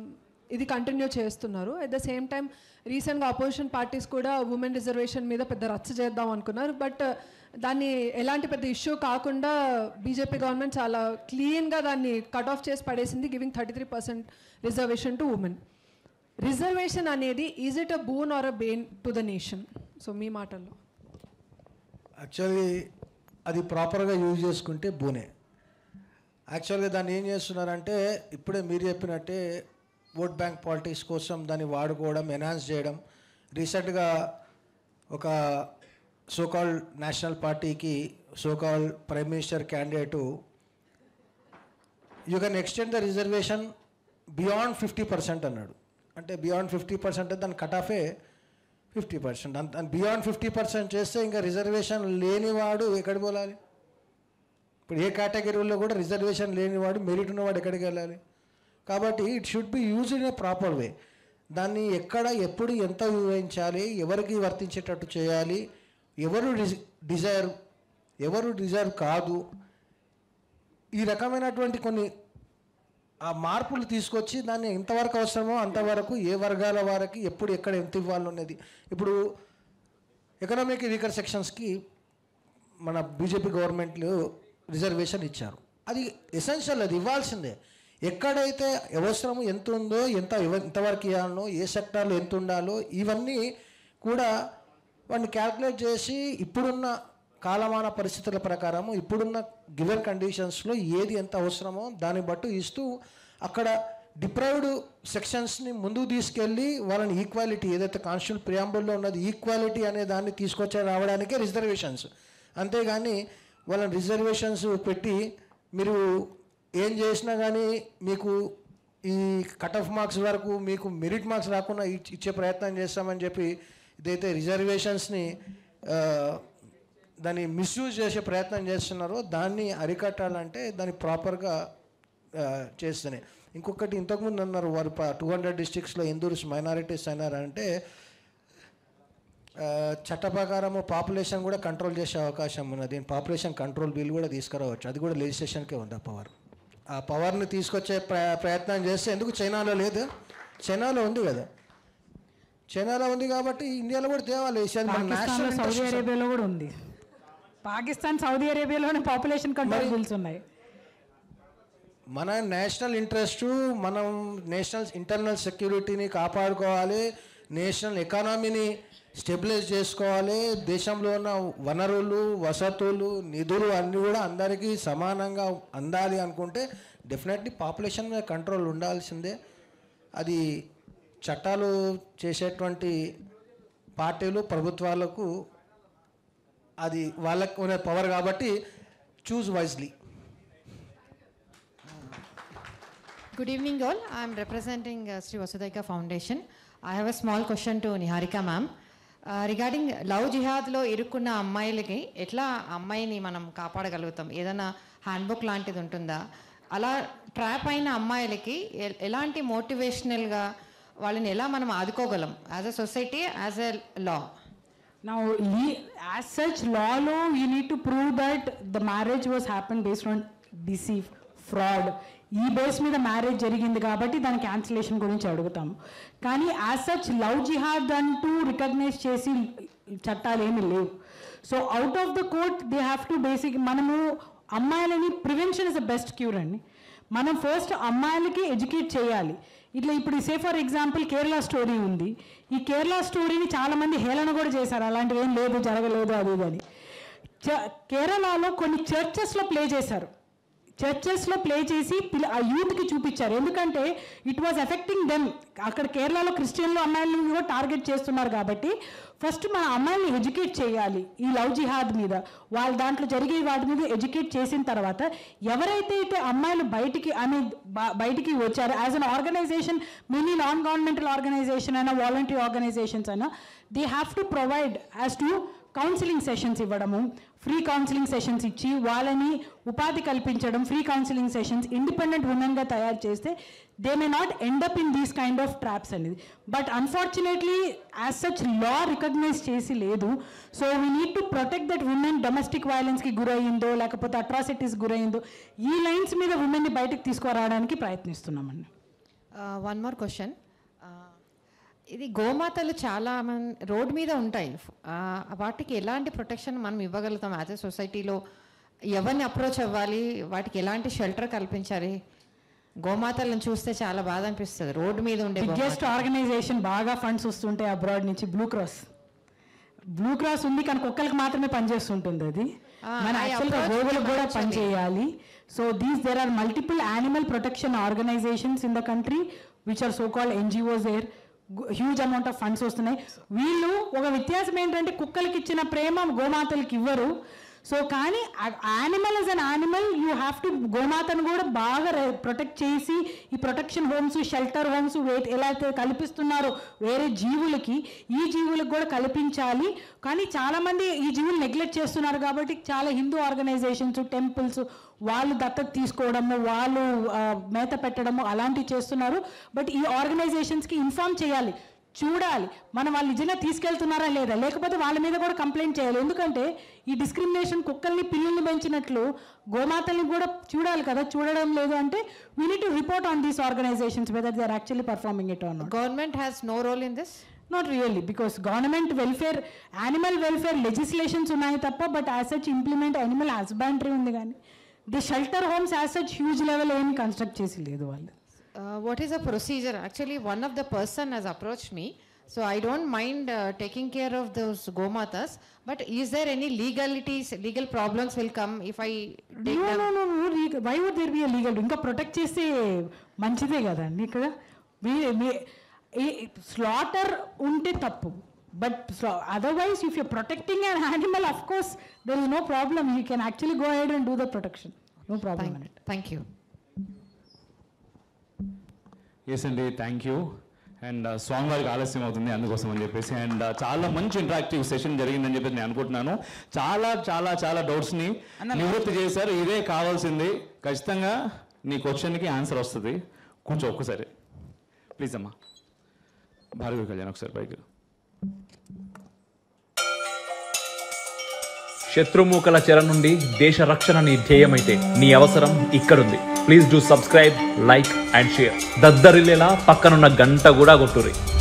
ఇది కంటిన్యూ చేస్తున్నారు అట్ ద సేమ్ టైం రీసెంట్గా అపోజిషన్ పార్టీస్ కూడా ఉమెన్ రిజర్వేషన్ మీద పెద్ద రచ్చ చేద్దాం అనుకున్నారు బట్ దాన్ని ఎలాంటి పెద్ద ఇష్యూ కాకుండా బీజేపీ గవర్నమెంట్ చాలా క్లీన్గా దాన్ని కట్ ఆఫ్ చేసి పడేసింది giving thirty three percent reservation to women reservation అనేది is it a boon or a bane to the nation so మీ మాటల్లో యాక్చువల్లీ అది ప్రాపర్గా యూజ్ చేసుకుంటే బూనే యాక్చువల్గా దాన్ని ఏం చేస్తున్నారంటే ఇప్పుడే మీరు చెప్పినట్టే ఓట్ బ్యాంక్ పాలిటిక్స్ కోసం దాన్ని వాడుకోవడం ఎన్హాన్స్ చేయడం రీసెంట్గా ఒక సోకాల్ నేషనల్ పార్టీకి so called prime minister candidate you can extend the reservation beyond fifty percent అన్నాడు అంటే బియాండ్ ఫిఫ్టీ పర్సెంట్ దాని కట్ ఆఫే ఫిఫ్టీ పర్సెంట్ అంత బియాండ్ ఫిఫ్టీ పర్సెంట్ చేస్తే ఇంకా రిజర్వేషన్ లేనివాడు ఎక్కడికి పోవాలి ఇప్పుడు ఏ కేటగిరీలో కూడా రిజర్వేషన్ లేనివాడు మెరిట్ ఉన్నవాడు ఎక్కడికి వెళ్ళాలి కాబట్టి it should be use in a proper way దాన్ని ఎక్కడ ఎప్పుడు ఎంత వివరించాలి ఎవరికి వర్తించేటట్టు చేయాలి ఎవరు డిజైర్ ఎవరు డిజైర్ కాదు ఈ రకమైనటువంటి కొన్ని ఆ మార్పులు తీసుకొచ్చి దాన్ని ఎంతవరకు అవసరమో అంతవరకు ఏ వర్గాల వారికి ఎప్పుడు ఎక్కడ ఎంత ఇవ్వాలనేది ఇప్పుడు ఎకనామిక్ వీకర్ సెక్షన్స్కి మన బీజేపీ గవర్నమెంట్లు రిజర్వేషన్ ఇచ్చారు అది ఎసెన్షియల్ అది ఇవ్వాల్సిందే ఎక్కడైతే అవసరము ఎంత ఉందో ఎంత ఇవ్వ- ఎంతవరకు ఇవ్వాలనో ఏ సెక్టార్లో ఎంత ఉండాలో ఇవన్నీ కూడా వాడిని క్యాల్కులేట్ చేసి ఇప్పుడున్న కాలమాన పరిస్థితుల ప్రకారము ఇప్పుడున్న గివెన్ కండిషన్స్లో ఏది ఎంత అవసరమో దాన్ని బట్టి ఇస్తూ అక్కడ డిప్రైవ్డ్ సెక్షన్స్ని ముందుకు తీసుకెళ్ళి వాళ్ళని ఈక్వాలిటీ ఏదైతే కాన్స్టిట్యూట్ ప్రియాంబుల్లో ఉన్నది ఈక్వాలిటీ అనే దాన్ని తీసుకొచ్చే రావడానికే రిజర్వేషన్స్ అంతేగాని వాళ్ళని రిజర్వేషన్స్ పెట్టి మీరు ఏం చేసినా కానీ మీకు ఈ కట్ ఆఫ్ మార్క్స్ వరకు మీకు మెరిట్ మార్క్స్ రాకుండా ఇచ్- ఇచ్చే ప్రయత్నం చేస్తామని చెప్పి ఇదైతే రిజర్వేషన్స్ని ఆ, దాన్ని మిస్యూజ్ చేసే ప్రయత్నం చేస్తున్నారో దాన్ని అరికట్టాలంటే దాన్ని ప్రాపర్గా చేస్తేనే ఇంకొకటి ఇంతకుముందు అన్నారు వారు టూ హండ్రెడ్ డిస్ట్రిక్ట్స్లో హిందూస్ మైనారిటీస్ అయినారంటే ఆ, చట్ట ప్రకారము పాపులేషన్ కూడా కంట్రోల్ చేసే అవకాశం ఉన్నది పాపులేషన్ కంట్రోల్ బిల్ కూడా తీసుకురావచ్చు అది కూడా లెజిస్లేషన్కే ఉంది ఆ పవర్ ఆ పవర్ని తీసుకొచ్చే ప్ర ప్రయత్నం చేస్తే ఎందుకు చైనాలో లేదు చైనాలో ఉంది కదా చైనాలో ఉంది కాబట్టి ఇండియాలో కూడా తేవాలి ఇది మన పాకిస్తాన్లో national సౌదీ interest. అరేబియాలో కూడా ఉంది పాకిస్తాన్ సౌదీ అరేబియాలోనే పాపులేషన్ కంట్రోల్ మరి- బిల్స్ ఉన్నాయి మన నేషనల్ ఇంట్రెస్ట్ మనం నేషనల్ ఇంటర్నల్ సెక్యూరిటీని కాపాడుకోవాలి నేషనల్ ఎకానమీని స్టెబిలైజ్ చేసుకోవాలి దేశంలో ఉన్న వనరులు వసతులు నిధులు అన్నీ కూడా అందరికీ సమానంగా అందాలి అనుకుంటే డెఫినెట్లీ పాపులేషన్ మీద కంట్రోల్ ఉండాల్సిందే అది చట్టాలు చేసేటువంటి పార్టీలు ప్రభుత్వాలకు అది వాళ్ళకు ఉన్న పవర్ కాబట్టి choose wisely Good evening, all. I am representing uh, Sri Vasudhaika Foundation. I have a small question to Niharika ma'am. Uh, regarding love జిహాద్లో ఇరుక్కున్న అమ్మాయిలకి ఎట్లా ఆ అమ్మాయిని మనం కాపాడగలుగుతాం ఏదైనా హ్యాండ్బుక్ లాంటిది ఉంటుందా అలా ట్రాప్ అయిన అమ్మాయిలకి ఎ- ఎలాంటి మోటివేషనల్గా వాళ్ళని ఎలా మనం ఆదుకోగలం as a society as a law Now, le- as such, law law, you need to prove that the marriage was happened based on deceive, fraud. ఈ బేస్ మీద మ్యారేజ్ జరిగింది కాబట్టి దాని క్యాన్సిలేషన్ గురించి అడుగుతాము కానీ యాజ్ సచ్ లవ్ జిహాద్ అంటూ recognise చేసి చట్టాలు ఏమీ లేవు so out of the court they have to basic మనము అమ్మాయిలని prevention is the best cure అండి మనం ఫస్ట్ అమ్మాయిలకి ఎడ్యుకేట్ చేయాలి ఇట్లా ఇప్పుడు say for example Kerala story ఉంది ఈ కేరళ స్టోరీని చాలామంది హేళన కూడా చేశారు అలాంటివి ఏం లేదు జరగలేదు అది ఇది అని చ- కేరళలో కొన్ని చర్చెస్లో ప్లే చేశారు చర్చెస్లో ప్లే చేసి పిల్ల ఆ యూత్కి చూపించారు ఎందుకంటే ఇట్ వాజ్ ఎఫెక్టింగ్ దెమ్ అక్కడ కేరళలో క్రిస్టియన్లు అమ్మాయిలను కూడా టార్గెట్ చేస్తున్నారు కాబట్టి ఫస్ట్ మన అమ్మాయిని ఎడ్యుకేట్ చేయాలి ఈ లవ్ జిహాద్ మీద వాళ్ళ దాంట్లో జరిగే వాటి మీద ఎడ్యుకేట్ చేసిన తర్వాత ఎవరైతే అయితే అమ్మాయిలు బయటికి అని బయటికి వచ్చారో as an organisation mini non governmental organisation అయినా వాలంటరీ ఆర్గనైజేషన్స్ అయినా they have to provide as to counselling sessions ఇవ్వడము ఫ్రీ కౌన్సిలింగ్ సెషన్స్ ఇచ్చి వాళ్ళని ఉపాధి కల్పించడం ఫ్రీ కౌన్సిలింగ్ సెషన్స్ ఇండిపెండెంట్ ఉమెన్గా తయారు చేస్తే they may not end up in these kind of traps అనేది but unfortunately as such law recognise చేసి లేదు so we need to protect that women domestic వైలెన్స్కి గురయ్యిందో లేకపోతే అట్రాసిటీస్ గురయ్యిందో ఈ లైన్స్ మీద ఉమెన్ని బయటకు తీసుకురావడానికి ప్రయత్నిస్తున్నామండి వన్ మోర్ క్వశ్చన్ ఇది గోమాతలు చాలా మన రోడ్ మీద ఉంటాయి Uh, వాటికి ఎలాంటి ప్రొటెక్షన్ మనం ఇవ్వగలుగుతాం యాజ్ ఎ సొసైటీలో ఎవరిని అప్రోచ్ అవ్వాలి వాటికి ఎలాంటి షెల్టర్ కల్పించాలి గోమాతలను చూస్తే చాలా బాధ అనిపిస్తుంది రోడ్ మీద ఉండే బిగ్గెస్ట్ ఆర్గనైజేషన్ బాగా ఫండ్స్ వస్తుంటాయి అబ్రాడ్ నుంచి బ్లూ క్రాస్ బ్లూ క్రాస్ ఉంది కానీ కుక్కలకు మాత్రమే పనిచేస్తుంటుంది అది Ah, మన I యాక్చువల్గా approached గోవులకు them కూడా actually. పనిచేయాలి so these there are multiple animal protection organisations in the country which are so called NGOs there huge amount of funds వస్తున్నాయి వీళ్ళు ఒక వ్యత్యాసం ఏంటంటే కుక్కలకి ఇచ్చిన ప్రేమ గోమాతలకి ఇవ్వరు సో కానీ animal is an animal you have to గోమాతను కూడా బాగా ప్రొటెక్ట్ చేసి ఈ ప్రొటెక్షన్ హోమ్స్ షెల్టర్ హోమ్స్ ఎలా అయితే కల్పిస్తున్నారో వేరే జీవులకి ఈ జీవులకు కూడా కల్పించాలి కానీ చాలామంది ఈ జీవులు నెగ్లెక్ట్ చేస్తున్నారు కాబట్టి చాలా హిందూ ఆర్గనైజేషన్స్ టెంపుల్స్ వాళ్ళు దత్తత తీసుకోవడము వాళ్ళు ఆ, మేత పెట్టడము అలాంటివి చేస్తున్నారు బట్ ఈ ఆర్గనైజేషన్స్కి ఇన్ఫార్మ్ చేయాలి చూడాలి మనం వాళ్ళు నిజంగా తీసుకెళ్తున్నారా లేదా లేకపోతే వాళ్ళ మీద కూడా కంప్లైంట్ చేయాలి ఎందుకంటే ఈ డిస్క్రిమినేషన్ కుక్కల్ని పిల్లల్ని పెంచినట్లు గోమాతల్ని కూడా చూడాలి కదా చూడడం లేదు అంటే we need to report on these organisations whether they are actually performing it on government has no role in this not really because government welfare animal welfare legislations ఉన్నాయి తప్ప but as such implement animal husbandry ఉంది కానీ the shelter homes as such huge level ఏమి construct చేసి లేదు వాళ్ళు Uh, what is the procedure? Actually, one of the person has approached me, so I don't mind uh, taking care of those gomatas. But is there any legalities, legal problems will come if I take No, them? no, no, no. Why would there be legal ఇంకా protect చేస్తే మంచిదే కదండి ఇక్కడ slaughter ఉంటే తప్పు but otherwise if you protecting an animal of course there is no problem you can actually go head and do the protection no problem Thank, thank you. Yes అండి thank you and స్వామివారికి ఆలస్యం అవుతుంది అందుకోసం అని చెప్పేసి and చాలా మంచి interactive session జరిగిందని చెప్పేసి నేను అనుకుంటున్నాను చాలా చాలా చాలా డౌట్స్ని నివృత్తి చేశారు ఇదే కావాల్సింది ఖచ్చితంగా నీ క్వశ్చన్కి ఆన్సర్ వస్తుంది కొంచెం ఒక్కసారి ప్లీజ్ అమ్మా భార్గవి కళ్యాణ్ ఒకసారి పైకి శత్రుమూకల చెర నుండి దేశ రక్షణ నీ ధ్యేయమైతే నీ అవసరం ఇక్కడుంది please do subscribe like and share దద్దరిల్లేలా పక్కనున్న గంట కూడా కొట్టుర్రి